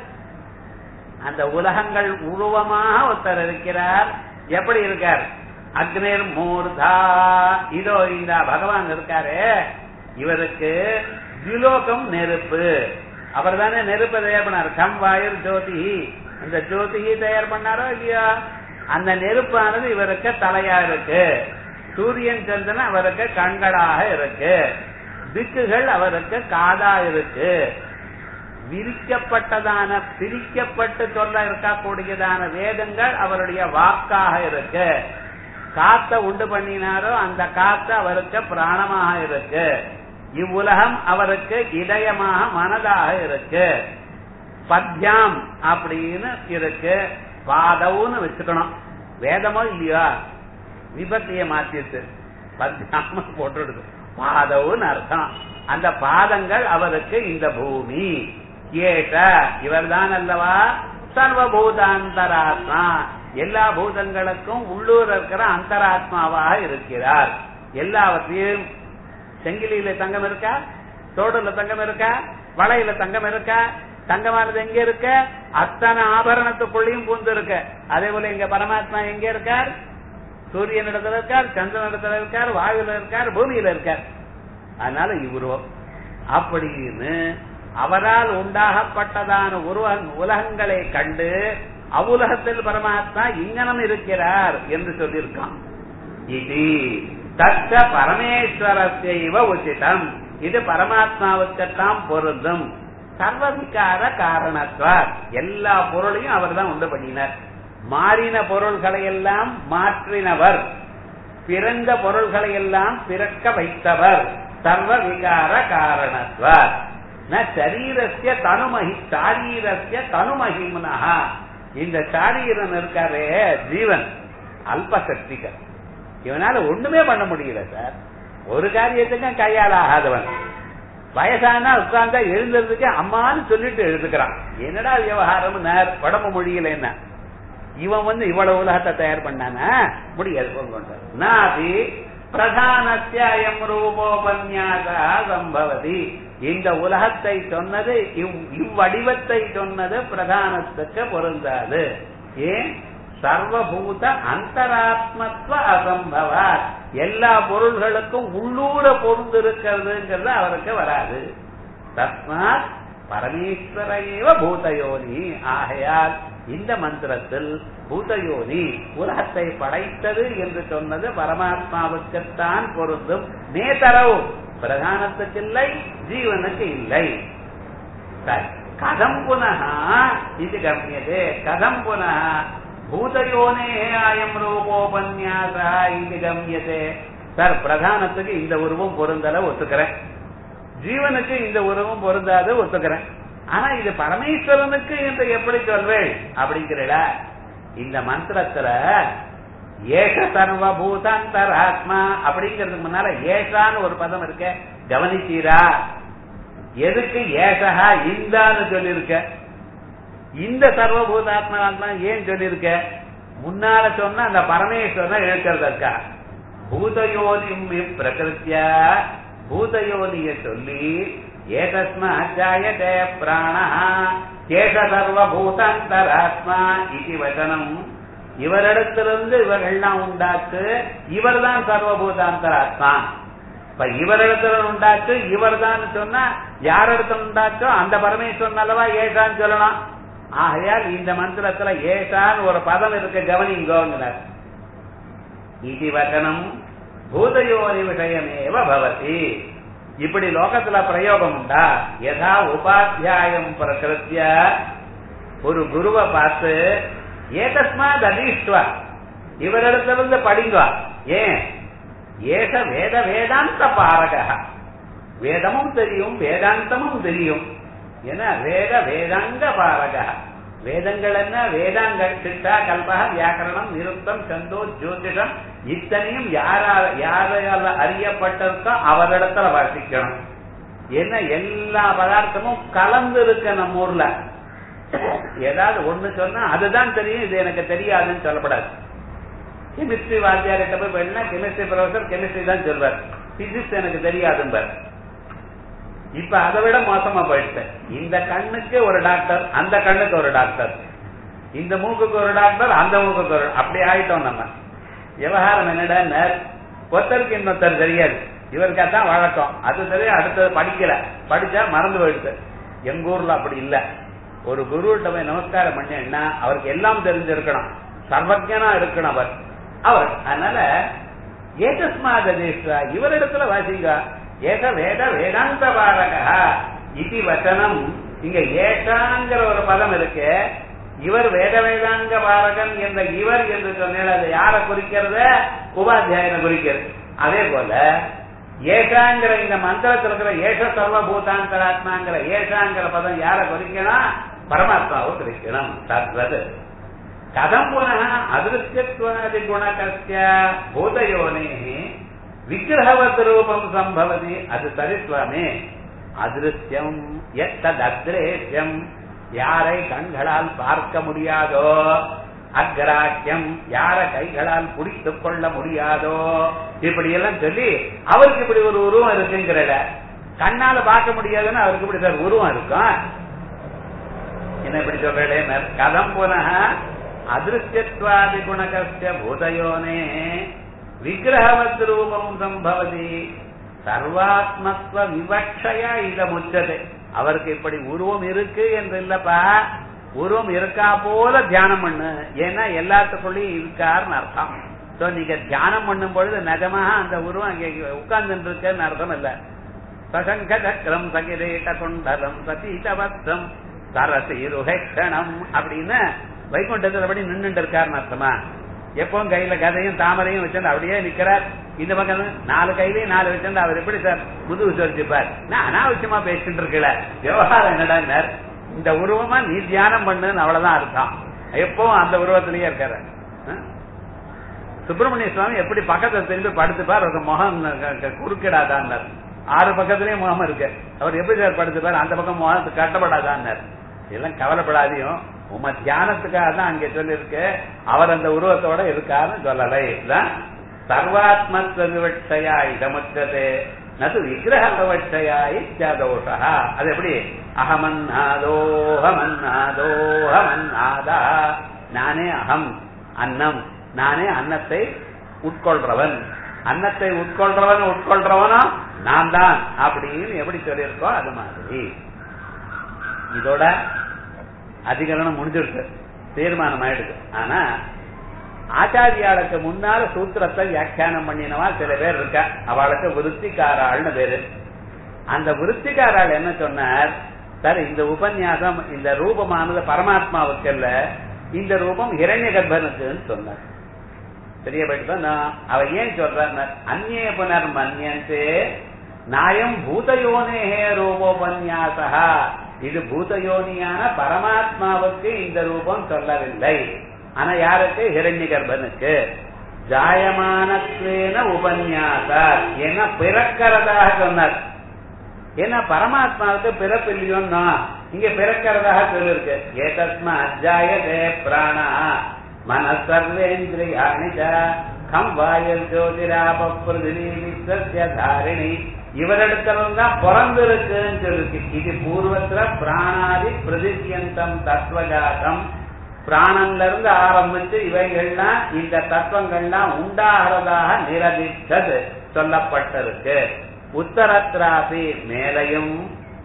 அந்த உலகங்கள் உருவமாக ஒருத்தர் இருக்கிறார் எப்படி இருக்கார் அக்னிர் மூர்தா இதோ இந்த பகவான் இருக்காரு இவருக்கு திலோகம் நெருப்பு அவர் தானே நெருப்பை தயார் பண்ணார் கம் வாயுர் ஜோதி அந்த ஜோதியை தயார் பண்ணாரோ இல்லையா அந்த நெருப்பானது இவருக்கு தலையா இருக்கு சூரியன் சந்திரன் அவருக்கு கண்களாக இருக்கு திக்குகள் அவருக்கு காதா இருக்கு விரிக்கப்பட்டதான பிரிக்கப்பட்டு சொல்ல இருக்கக்கூடியதான வேதங்கள் அவருடைய வாக்காக இருக்கு காத்த உண்டு பண்ணினாரோ அந்த காத்த அவருக்கு பிராணமாக இருக்கு இவ்வுலகம் அவருக்கு இதயமாக மனதாக இருக்கு பத்யாம் அப்படின்னு இருக்கு பாதவுன்னு வச்சுக்கணும் வேதமோ இல்லையா விபத்திய மாத்திட்டு பத்யாம போட்டுடுது பாதவுன்னு அர்த்தம் அந்த பாதங்கள் அவருக்கு இந்த பூமி ஏஷ இவர்தான் அல்லவா சர்வபூதாந்தராத்மா எல்லா பூதங்களுக்கும் உள்ளூர் இருக்கிற அந்தராத்மாவாக இருக்கிறார் எல்லாவற்றையும் செங்கிலியில தங்கம் இருக்கா தோடுல தங்கம் இருக்கா வளையில தங்கம் இருக்கா தங்கமானது எங்க இருக்க அத்தனை ஆபரணத்துக்குள்ளேயும் பூந்து இருக்க அதே போல இங்க பரமாத்மா எங்க இருக்கார் சூரியன் இடத்துல இருக்கார் சந்திரன் இடத்துல இருக்கார் வாயுல இருக்கார் பூமியில இருக்கார் அதனால இவ்வுருவம் அப்படின்னு அவரால் உண்டாகப்பட்டதான உருவ உலகங்களை கண்டு அவ்வுலகத்தில் பரமாத்மா இங்கனம் இருக்கிறார் என்று சொல்லியிருக்கான் இது தச்ச பரமேஸ்வரஸ்யைவ உச்சிதம் இது பரமாத்மாவுக்குத்தான் பொருந்தும் சர்வவிகார காரணத்வார் எல்லா பொருளையும் அவர் தான் உண்டு பண்ணினார் மாறின பொருள்களை எல்லாம் மாற்றினவர் பிறந்த பொருள்களை எல்லாம் பிறக்க வைத்தவர் சர்வ விகார காரணத்வார் ந சரீரஸ்ய தனுமகி சாரீரஸ்ய தனுமகிம்னா இந்த சாரீரன் இருக்காரே ஜீவன் அல்பசக்திகள் இவனால ஒண்ணுமே பண்ண முடியல சார் ஒரு காரியத்துக்கும் கையால் ஆகாதவன் வயசானா உட்கார்ந்தா எழுந்ததுக்கு அம்மான்னு சொல்லிட்டு எழுதுக்கிறான் என்னடா விவகாரம் உடம்பு முடியல என்ன இவன் வந்து இவ்வளவு உலகத்தை தயார் பண்ணானா முடியாது போங்க நாதி பிரதானத்தியம் ரூபோபன்யாசா சம்பவதி இந்த உலகத்தை சொன்னது இவ்- இவ்வடிவத்தை சொன்னது பிரதானத்துக்கு பொருந்தாது ஏன் சர்வபூத அந்தராத்மத்துவ அசம்பவா எல்லா பொருள்களுக்கும் உள்ளூர பொருந்து இருக்கிறதுங்கிறது அவருக்கு வராது தஸ்மாத் பரமேஸ்வர ஏவ பூதயோனி ஆகையால் இந்த மந்திரத்தில் பூதயோனி உலகத்தை படைத்தது என்று சொன்னது பரமாத்மாவுக்குத்தான் பொருந்தும் நேதரவு பிரதானத்துக்கு இல்லை ஜீவனுக்கு இல்லை சரி. கதம் புனः இது கம்யதே கதம் புனः பூதயோனே அயம் ரூபோபன்யாச இது கம்யதே சார் பிரதானத்துக்கு இந்த உருவம் பொருந்தல ஒத்துக்கிறேன் ஜீவனுக்கு இந்த உருவம் பொருந்தாது ஒத்துக்கிறேன் ஆனா இது பரமேஸ்வரனுக்கு என்று எப்படி சொல்வேள் அப்படிங்கிறல இந்த மந்திரத்துல ஏஷ சர்வபூதாந்தராத்மா அப்படிங்கிறதுக்கு முன்னால ஏஷான்னு ஒரு பதம் இருக்க கவனிச்சீரா எதுக்கு ஏஷகா இந்தான்னு சொல்லியிருக்க இந்த சர்வபூதாத்மா ஏன் சொல்லியிருக்க முன்னால சொன்ன அந்த பரமேஸ்வரனை இழுக்கிறதற்கா பூதயோனி பிரகிருத்தியா பூதயோனிய சொல்லி ஏதஸ்மா ஜாயதே பிராண கேஷ சர்வபூதாந்தராத்மா இது வசனம் இவரிடத்திலிருந்து இவர்கள்லாம் உண்டாக்கு இவர்தான் சர்வபூதாந்தராத்மா இப்ப இவரிடத்துல உண்டாச்சு இவர் தான் சொன்னா யார் இடத்துல உண்டாச்சோ அந்த பரமேஸ்வரன் அல்லவா ஏஷான்னு சொல்லலாம் ஆகையால் இந்த மந்திரத்துல ஏஷான்னு ஒரு பதம் இருக்கு கவனிங்கோங்கிறார் இது வச்சனம் பூதயோனி விஷயமேவ பவதி இப்படி லோகத்துல பிரயோகம் உண்டா யதா உபாத்தியாயம் பிரகிருத்திய ஒரு குருவை பார்த்து ஏதஸ்மாத் அதீஷ்டுவா இவரிடத்திலிருந்து படிங்கா ஏன் ஏக வேத வேதாந்த பாரக வேதமும் தெரியும் வேதாந்தமும் தெரியும் என வேத வேதாங்க பாரக வேதங்கள் என்ன வேதாங்கள் சிட்டா கல்பக வியாக்கரணம் நிருத்தம் சந்தோ ஜோதிடம் இத்தனையும் யாரால யாரால அறியப்பட்டிருக்கோ அவரிடத்துல வாசிக்கணும் என்ன எல்லா பதார்த்தமும் கலந்து இருக்க நம்ம ஊர்ல ஏதாவது ஒண்ணு சொன்னா அதுதான் தெரியும் இது எனக்கு தெரியாதுன்னு சொல்லப்படாது கெமிஸ்ட்ரி வாத்தியார்கிட்ட போய் வேணா கெமிஸ்ட்ரி ப்ரொஃபசர் கெமிஸ்ட்ரி தான் சொல்வார் பிசிக்ஸ் எனக்கு தெரியாதும்பார் இப்ப அதை விட மோசமா போயிடுச்சு இந்த கண்ணுக்கு ஒரு டாக்டர் அந்த கண்ணுக்கு ஒரு டாக்டர் இந்த மூக்குக்கு ஒரு டாக்டர் அந்த மூக்குக்கு ஒரு அப்படி ஆயிட்டோம் நம்ம விவகாரம் என்னடா ஒருத்தருக்கு இன்னொருத்தர் தெரியாது இவருக்கு அதான் வழக்கம் அது தெரியும் அடுத்தது படிக்கல படிச்சா மறந்து போயிடுது எங்க ஊர்ல அப்படி இல்ல ஒரு குருகிட்ட போய் நமஸ்காரம் பண்ணா அவருக்கு எல்லாம் தெரிஞ்சிருக்கணும் சர்வஜனா இருக்கணும் அவர் அவர் அதனால ஏதஸ்மாதேஷ்டா இவரிடத்துல வாசிங்க ஏக வேத வேதாந்த பாரகா இது வச்சனம் இங்க ஏஷாங்கிற ஒரு பதம் இருக்கு இவர் வேத வேதாங்க பாரகன் என்ற இவர் என்று சொன்னால் அது யாரை குறிக்கிறது உபாத்தியாயனை குறிக்கிறது அதே போல ஏஷாங்கிற இந்த மந்திரத்தில் இருக்கிற ஏஷ சர்வபூதாந்தராத்மாங்கிற ஏஷாங்கிற பதம் யாரை குறிக்கணும் பரமாத்மாவை குறிக்கணும் தத்வது கதம் புனः அதிருஷ்யத்வாதி குணகஸ்ய பூதயோனே விக்கிரகவத் ரூபம் சம்பவதி அது சரி சுவாமி அதிருஷ்யம் எத்தத் அக்ரேஷ்யம் யாரை கண்களால் பார்க்க முடியாதோ அக்ராக்கியம் யார கைகளால் பிடித்துக் கொள்ள முடியாதோ இப்படி எல்லாம் சொல்லி அவருக்கு இப்படி ஒரு உருவம் இருக்குங்கிறத கண்ணால பார்க்க முடியாதுன்னு அவருக்கு இப்படி சார் உருவம் இருக்கும் என்ன இப்படி சொல்றேன் கதம் புனः அதிருஷ்யத்வாதி குணகஸ்ய பூதயோனே விக்கிரகவத் ரூபம் சம்பவதி சர்வாத்மத்வ விவக்ஷயா இத முச்சது அவருக்கு இப்படி உருவம் இருக்கு என்று இல்லப்பா உருவம் இருக்கா போல தியானம் பண்ணு ஏன்னா எல்லாத்துக்குள்ளயும் இருக்காருன்னு அர்த்தம் சோ நீங்க தியானம் பண்ணும் பொழுது நிஜமாக அந்த உருவம் அங்கே உட்கார்ந்து இருக்குன்னு அர்த்தம் இல்ல சசங்க சக்கரம் சகிரேட்ட குண்டலம் சதீதவத்தம் சரசீருஹேஷணம் அப்படின்னு வைகுண்டத்துல அப்படி நின்னுட்டு இருக்காருன்னு அர்த்தமா எப்பவும் கையில கதையும் தாமரையும் வச்சிருந்து அப்படியே நிக்கிறார் இந்த பக்கம் நாலு கையிலையும் நாலு வச்சிருந்து அவர் எப்படி சார் முது விசாரிச்சுப்பார் நான் அனாவசியமா பேசிட்டு இருக்கல விவகாரம் என்னடா இந்த உருவமா நீ தியானம் பண்ணுன்னு அவ்வளவுதான் அர்த்தம் எப்பவும் அந்த உருவத்திலேயே இருக்காரு சுப்பிரமணிய சுவாமி எப்படி பக்கத்துல திரும்பி படுத்துப்பார் ஒரு முகம் குறுக்கிடாதான் ஆறு பக்கத்திலயும் முகம் இருக்கு அவர் எப்படி சார் படுத்துப்பார் அந்த பக்கம் முகத்துக்கு கட்டப்படாதான் இதெல்லாம் கவலைப்படாதையும் உம தியானத்துக்காக தான் அங்க சொல்லிருக்கு அவர் அந்த உருவத்தோட இருக்காருன்னு சொல்லலை இதுதான் சர்வாத்மத்வ விவட்சயா இதமுச்சதே நது விக்கிரக விவட்சயா இத்தியாதோஷா அது எப்படி அகமன்னாதோஹமன்னாதோஹமன்னாதா நானே அகம் அன்னம் நானே அன்னத்தை உட்கொள்றவன் அன்னத்தை உட்கொள்றவன் உட்கொள்றவனா நான் தான் அப்படின்னு எப்படி சொல்லியிருக்கோ அது மாதிரி இதோட அதிகரணம் முடிஞ்சிருக்கு தீர்மானம் ஆயிடுது ஆனா ஆச்சாரியாளுக்கு முன்னால சூத்திரத்தை வியாக்கியானம் பண்ணினவா சில பேர் இருக்கா அவளுக்கு விருத்திக்காராள்னு பேரு அந்த விருத்திக்காராள் என்ன சொன்னார் சார் இந்த உபன்யாசம் இந்த ரூபமானது பரமாத்மாவுக்கு இல்ல இந்த ரூபம் ஹிரண்ய கர்ப்பனுக்குன்னு சொன்னார் தெரிய போயிட்டுதான் அவ ஏன் சொல்றார் அந்நே புனர் மன்யந்தே நாயம் பூதயோனேகே ரூபோபன்யாசா இது பூதயோனியான பரமாத்மாவுக்கு இந்த ரூபம் சொல்லவில்லை ஆனா யாருக்கு ஹிரண்ய கர்ப்பனுக்கு ஜாயமானத்வேன உபன்யாசார் ஏன்னா பிறக்கிறதாக சொன்னார் ஏன்னா பரமாத்மாவுக்கு பிறப்பு இல்லையோன்னா இங்க பிறக்கிறதாக சொல்லிருக்கு ஏதஸ்மா அஜாயதே பிராணா மனசர்வேந்திரியாணி கம் வாயல் ஜோதிராப தாரிணி இவரிடத்துல தான் பிறந்திருக்குன்னு சொல்லிருக்கு இது பூர்வத்துல பிராணாதி பிரதிசியந்தம் தத்துவஜாதம் பிராணன்ல இருந்து ஆரம்பிச்சு இவைகள்லாம் இந்த தத்துவங்கள்லாம் உண்டாகிறதாக நிரதித்தது சொல்லப்பட்டிருக்கு உத்தரத்ராபி மேலையும்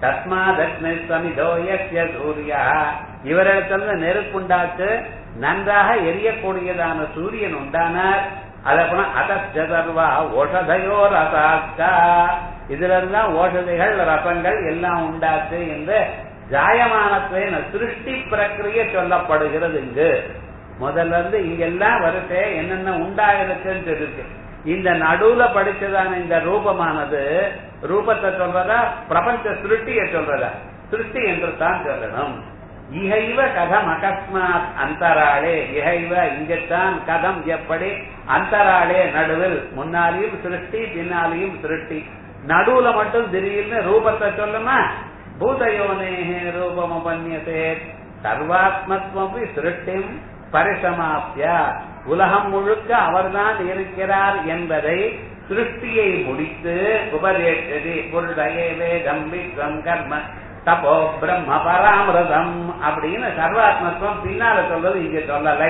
தஸ்மாதக்னிஸ்வமிதோயஸ்ய சூரியா இவரிடத்துல நெருப்புண்டாச்சு நன்றாக எரியக்கூடியதான சூரியன் உண்டானார் அதப்பறம் அதர்வா ஓஷதையோ ரசாக்கா இதுல இருந்தா ஓஷதைகள் ரசங்கள் எல்லாம் உண்டாச்சு என்று ஜாயமானத்தை சிருஷ்டி பிரக்கிரிய சொல்லப்படுகிறது இங்கு முதல்ல இருந்து இங்கெல்லாம் வரிசை என்னென்ன உண்டாயிருக்குன்னு சொல்லிருக்கு இந்த நடுவுல படிச்சதான இந்த ரூபமானது ரூபத்தை சொல்றதா பிரபஞ்ச சிருஷ்டியை சொல்றதா சிருஷ்டி என்று தான் சொல்லணும் இகைவ கதம் அகஸ்மாத் அந்தராளே இகைவ இங்கத்தான் கதம் எப்படி அந்தராளே நடுவில் முன்னாலேயும் சிருஷ்டி பின்னாலேயும் சிருஷ்டி நடுவுல மட்டும் திடீர்னு ரூபத்தை சொல்லுமா பூதயோனேகே ரூபம் உபன்யசே சர்வாத்மத்வபி சிருஷ்டிம் பரிசமாப்திய உலகம் முழுக்க அவர்தான் இருக்கிறார் என்பதை சிருஷ்டியை முடித்து உபதேசதி புருடயே வேதம் விக்ரம் கர்ம தபோ பிரம்ம பராமிரதம் அப்படின்னு சர்வாத்மத்துவம் பின்னால சொல்றது இங்க சொல்லலை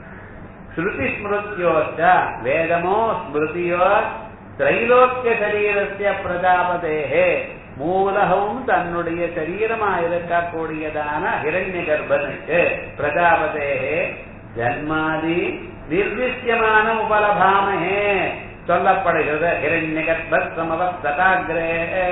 ஸ்ருதி ஸ்மிருத்தியோச்ச வேதமோ ஸ்மிருதியோ திரைலோக்கிய சரீரஸ்ய பிரஜாபதேகே மூலகமும் தன்னுடைய சரீரமா இருக்கக்கூடியதான ஹிரண்ய கர்ப்பனுக்கு பிரஜாபதேகே ஜன்மாதி நிர்திஷ்யமான உபலபாமஹே சொல்லப்படுகிறது ஹிரண்ய கர்ப்ப சமவத்ததாகிரே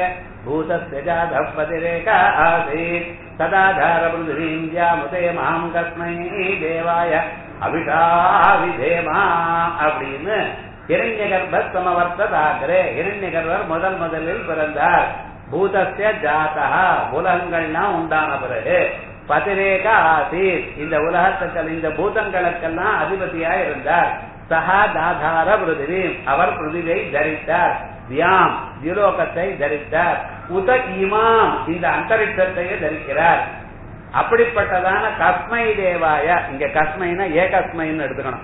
பூதஸ்ய ஜாதப்பதிரேகா ஆசீத் சதாதார பிருதிவீம் ஜாமுதே மாம் கஸ்மை தேவாய அபிஷா விதேமா அப்படின்னு ஹிரண்ய கர்ப்ப சமவர்த்ததாகிரே ஹிரண்ய கர்ப்பர் முதல் முதலில் பிறந்தார் பூதஸ்ய ஜாதா உலகங்கள்லாம் உண்டான பிறகு பதிரேக ஆசீத் இந்த உலகத்துக்கள் இந்த பூதங்களுக்கெல்லாம் அதிபதியா இருந்தார் சஹா தாதார பிருதிவி அவர் பிருதிவை தரித்தார் தியாம் தியுலோகத்தை தரித்தார் உத இமாம் இந்த அந்தரிஷத்தையே தரிக்கிறார் அப்படிப்பட்டதான கஸ்மை தேவாய இங்க கஸ்மைனா ஏகஸ்மைன்னு எடுத்துக்கணும்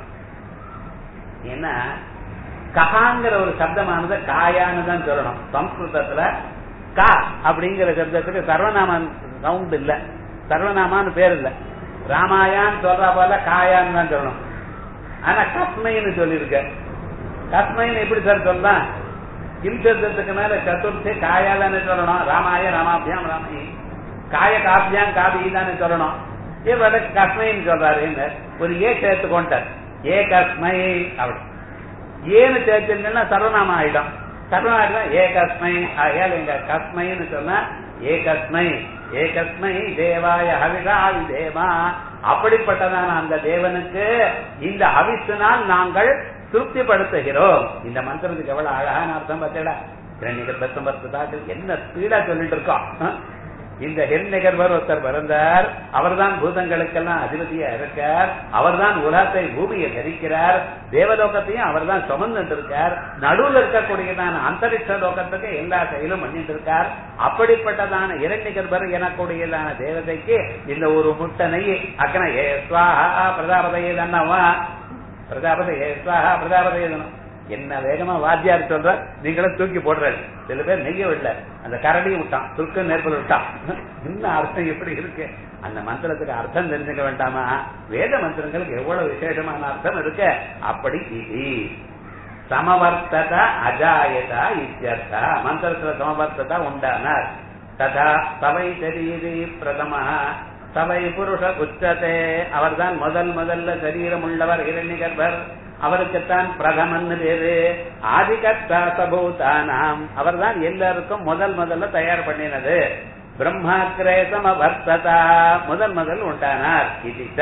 ஏன்னா கஹாங்கிற ஒரு சப்தமானது காயான்னு தான் சொல்லணும் சம்ஸ்கிருதத்துல கா அப்படிங்கிற சப்தத்துக்கு சர்வநாம சவுண்ட் இல்ல சர்வநாமான்னு பேர் இல்ல ராமாயான்னு சொல்ற போல காயான்னு தான் சொல்லணும் ஆனா கஸ்மைன்னு சொல்லியிருக்க கஸ்மைன்னு எப்படி சார் சொல்லலாம் கிம் சப்தத்துக்கு மேல சதுர்த்தி காயா தானே சொல்லணும் ராமாய ராமாபியாம் ராமி காய காப்பியாம் காபி தானே சொல்லணும் இவர கஸ்மைன்னு சொல்றாரு ஒரு ஏ சேர்த்து கொண்டார் ஏ கஸ்மை அப்படி ஏன்னு சேர்த்துன்னா சர்வநாமம் ஆயிடும் சர்வநாமம் ஏகஸ்மை ஆகையால் எங்க கஸ்மைன்னு சொன்னா ஏகஸ்மை ஏகஸ்மை தேவாய ஹவிஷா தேவா அப்படிப்பட்டதான அந்த தேவனுக்கு இந்த ஹவிஸினால் நாங்கள் திருப்திப்படுத்துகிறோம் இந்த மந்திரத்துக்கு எவ்வளவு அழகான அர்த்தம் பார்த்தீங்களா இரண்யகர் என்ன ஸ்பீடா சொல்லிட்டு இருக்கோம் இந்த ஹிரண்யகர்வர் ஒருத்தர் பிறந்தார் அவர்தான் பூதங்களுக்கெல்லாம் அதிபதியா இருக்கார் அவர்தான் உலகத்தை பூமியை தரிக்கிறார் தேவலோகத்தையும் அவர்தான் சுமந்துட்டு இருக்கார் நடுவில் இருக்கக்கூடியதான அந்தரிக்ஷ லோகத்துக்கு எல்லா செயலும் பண்ணிட்டு இருக்கார் அப்படிப்பட்டதான இரண்யகர்வர் எனக்கூடியதான தேவதைக்கு இந்த ஒரு முட்டனை அக்கன ஏ ஸ்வாஹா பிரதாபதையே தானவா பிரஜாபதி ஸ்வாஹா பிரஜாபதி என்ன வேகமா வாத்தியார் சொல்ற நீங்களும் தூக்கி போடுறாரு சில பேர் நெய்ய விடல அந்த கரடியும் விட்டான் துருக்கு நெருப்பில் விட்டான் இன்னும் அர்த்தம் எப்படி இருக்கு அந்த மந்திரத்துக்கு அர்த்தம் தெரிஞ்சுக்க வேண்டாமா வேத மந்திரங்களுக்கு எவ்வளவு விசேஷமான அர்த்தம் இருக்கு அப்படி இது சமவர்த்தத அஜாயதா இத்தியர்த்தா மந்திரத்துல சமவர்த்ததா உண்டானார் ததா சவை சரீரி பிரதம சவை புருஷ உச்சதே அவர்தான் முதல் முதல்ல சரீரம் உள்ளவர் இரண்யகர்பர் அவருக்குத்தான் பிரதமன் பேரு ஆதிகத்தா சபூதானாம் அவர்தான் எல்லாருக்கும் முதல் முதல்ல தயார் பண்ணினது பிரம்மாக்கிரே சமவர்த்ததா முதல் முதல் உண்டானார் இதுச்ச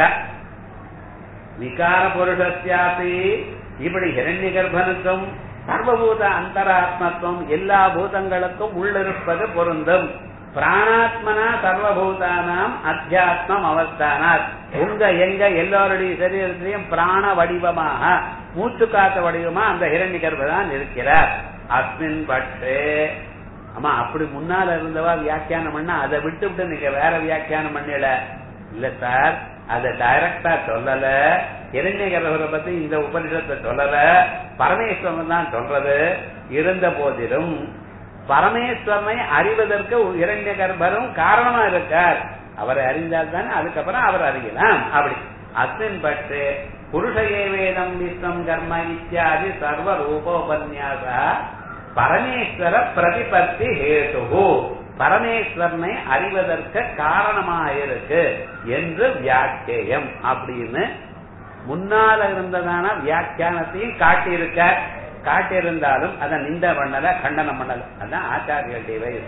விகார புருஷத்தியாபி இப்படி ஹிரண்ய கர்ப்பனுக்கும் சர்வபூத அந்தராத்மத்துவம் எல்லா பூதங்களுக்கும் உள்ளிருப்பது பொருந்தும் பிராணாத்மனா சர்வபூதானாம் அத்தியாத்மம் அவஸ்தானாத் உங்க எங்க எல்லோருடைய சரீரத்திலையும் பிராண வடிவமாக மூச்சு காத்த வடிவமா அந்த ஹிரண்ய கர்ப்பதான் இருக்கிறார் அஸ்மின் பட்சே ஆமா அப்படி முன்னால இருந்தவா வியாக்கியானம் பண்ணா அதை விட்டு விட்டு நீங்க வேற வியாக்கியானம் பண்ணல இல்ல சார் அத டைரக்டா சொல்லல இரண்யகரவரை பத்தி இந்த உபனிஷத்தை சொல்லல பரமேஸ்வரன் தான் சொல்றது இருந்த போதிலும் பரமேஸ்வரனை அறிவதற்கு இரண்ய கர்ப்பரும் காரணமா இருக்கார் அவரை அறிந்தால் தானே அதுக்கப்புறம் அவர் அறியலாம் அப்படி அஸ்மின் பட்டு புருஷ ஏவேதம் விஸ்வம் கர்ம இத்தியாதி சர்வ ரூபோபன்யாச பரமேஸ்வர பிரதிபத்தி ஹேது பரமேஸ்வரனை அறிவதற்கு காரணமாயிருக்கு என்று வியாக்கியம் அப்படின்னு முன்னால இருந்ததான வியாக்கியானத்தையும் காட்டியிருக்க காட்டியிருந்தாலும் அதை நிந்த பண்ணல கண்டனம் பண்ணல அதான் ஆச்சாரியர்களுடைய வயசு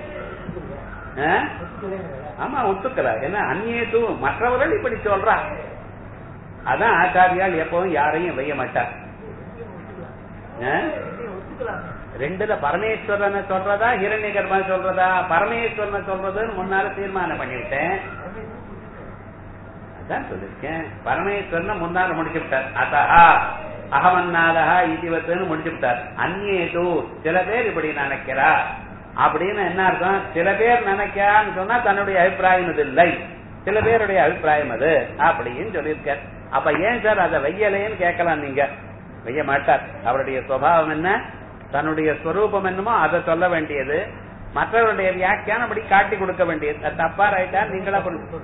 ஆமா ஒத்துக்கல ஏன்னா அந்நியத்து மற்றவர்கள் இப்படி சொல்றா அதான் ஆச்சாரியால் எப்பவும் யாரையும் வைய மாட்டார் ரெண்டுல பரமேஸ்வரனை சொல்றதா ஹிரண்ய கர்ப்பன் சொல்றதா பரமேஸ்வரனை சொல்றதுன்னு முன்னால தீர்மானம் பண்ணிவிட்டேன் அதான் சொல்லிருக்கேன் பரமேஸ்வரனை முன்னால முடிச்சு விட்டார் அத்தா அகமன்னாதா இதுவத்துன்னு முடிச்சு விட்டார் அந்நேது சில பேர் இப்படி நினைக்கிறா அப்படின்னு என்ன அர்த்தம் சில பேர் நினைக்கான்னு சொன்னா தன்னுடைய அபிப்பிராயம் இது இல்லை சில பேருடைய அபிப்பிராயம் அது அப்படின்னு சொல்லியிருக்கார் அப்ப ஏன் சார் அதை வெய்யலைன்னு கேட்கலாம் நீங்க வெய்ய மாட்டார் அவருடைய சுவாவம் என்ன தன்னுடைய ஸ்வரூபம் என்னமோ அதை சொல்ல வேண்டியது மற்றவருடைய வியாக்கியானம் அப்படி காட்டி கொடுக்க வேண்டியது அது தப்பா ரைட்டா நீங்களா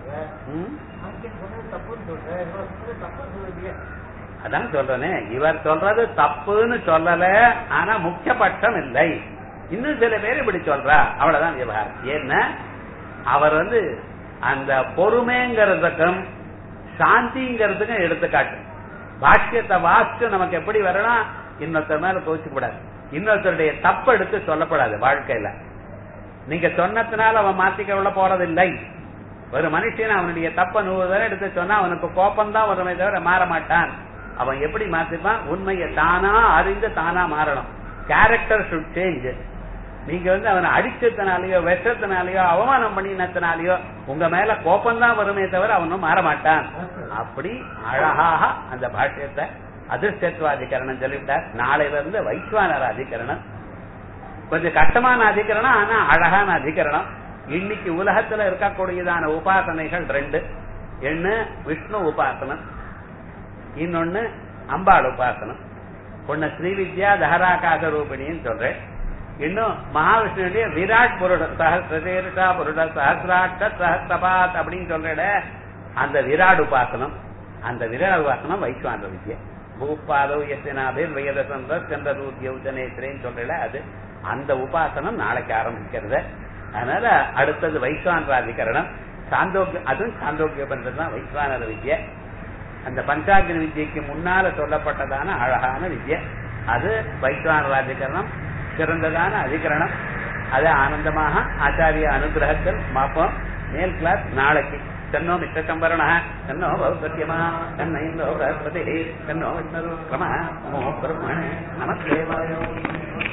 அதான் சொல்றேனே இவர் சொல்றது தப்புன்னு சொல்லல ஆனா முக்கியபட்சம் இல்லை இன்னும் சில பேர் இப்படி சொல்றா அவ்வளவுதான் விவகாரம் ஏன்னா அவர் வந்து அந்த பொறுமைங்கிறதுக்கும் சாந்திங்கிறதுக்கும் எடுத்துக்காட்டு பாஷ்யத்தை வாசிச்சு நமக்கு எப்படி வரணும் இன்னொருத்தர் மேல கோச்சுக்க கூடாது இன்னொருத்தருடைய தப்பு எடுத்து சொல்லப்படாது வாழ்க்கையில நீங்க சொன்னதுனால அவன் மாத்திக்க உள்ள போறதில்லை ஒரு மனுஷன் அவனுடைய தப்ப நூறு தடவை எடுத்து சொன்னா அவனுக்கு கோபம்தான் வருமே தவிர மாற மாட்டான் அவன் எப்படி மாத்திப்பான் உண்மையை தானா அறிந்து தானா மாறணும் கேரக்டர் ஷுட் சேஞ்ச் நீங்க வந்து அவனை அடிச்சதுனாலயோ வெற்றத்தினாலயோ அவமானம் பண்ணினத்தினாலயோ உங்க மேல கோபம்தான் வருமே தவிர அவனும் மாற மாட்டான் அப்படி அழகாக அந்த பாஷ்யத்தை அதிர்ஷ்டத்வாதிகரணம் சொல்லிவிட்டார் நாளையில இருந்து வைஸ்வானர் அதிகரணம் கொஞ்சம் கஷ்டமான அதிகரணம் ஆனா அழகான அதிகரணம் இன்னைக்கு உலகத்துல இருக்கக்கூடியதான உபாசனைகள் ரெண்டு ஒன்னு விஷ்ணு உபாசனம் இன்னொன்னு அம்பாள் உபாசனம் ஒன்னு ஸ்ரீவித்யா தஹராகாச ரூபிணின்னு சொல்றேன் இன்னும் மகாவிஷ்ணுடைய விராட் புருட சஹசிரா புருட சஹசிராட்ச சஹஸ்தபாத் அப்படின்னு சொல்ற அந்த விராட் உபாசனம் அந்த விராட் உபாசனம் வைஸ்வான வித்யா பூப்பாதவ் எத்தனாபேர் வேதசந்த சந்திரூத்தியௌஜனேத்திரேன்னு சொல்றல அது அந்த உபாசனம் நாளைக்கு ஆரம்பிக்கிறது அதனால அடுத்தது வைஸ்வானராதிகரணம் சாந்தோக்கிய அதுவும் சாந்தோக்கிய பண்றதுதான் வைஸ்வானர வித்யா அந்த பஞ்சாக்னி வித்யக்கு முன்னால சொல்லப்பட்டதான அழகான வித்யா அது வைஸ்வானர அதிகரணம் சிறந்ததான அதிகரணம் அது ஆனந்தமாக ஆச்சாரிய அனுகிரகத்தில் பார்ப்போம் மேல் கிளாஸ் நாளைக்கு தன்னோ மித்த சம்பரண தன்னோ பௌத்தமா தன்னை லோகபதி தன்னோ விஷ்ணு கிரம நமோ பிரம்மணே நமஸ்தேவாயோ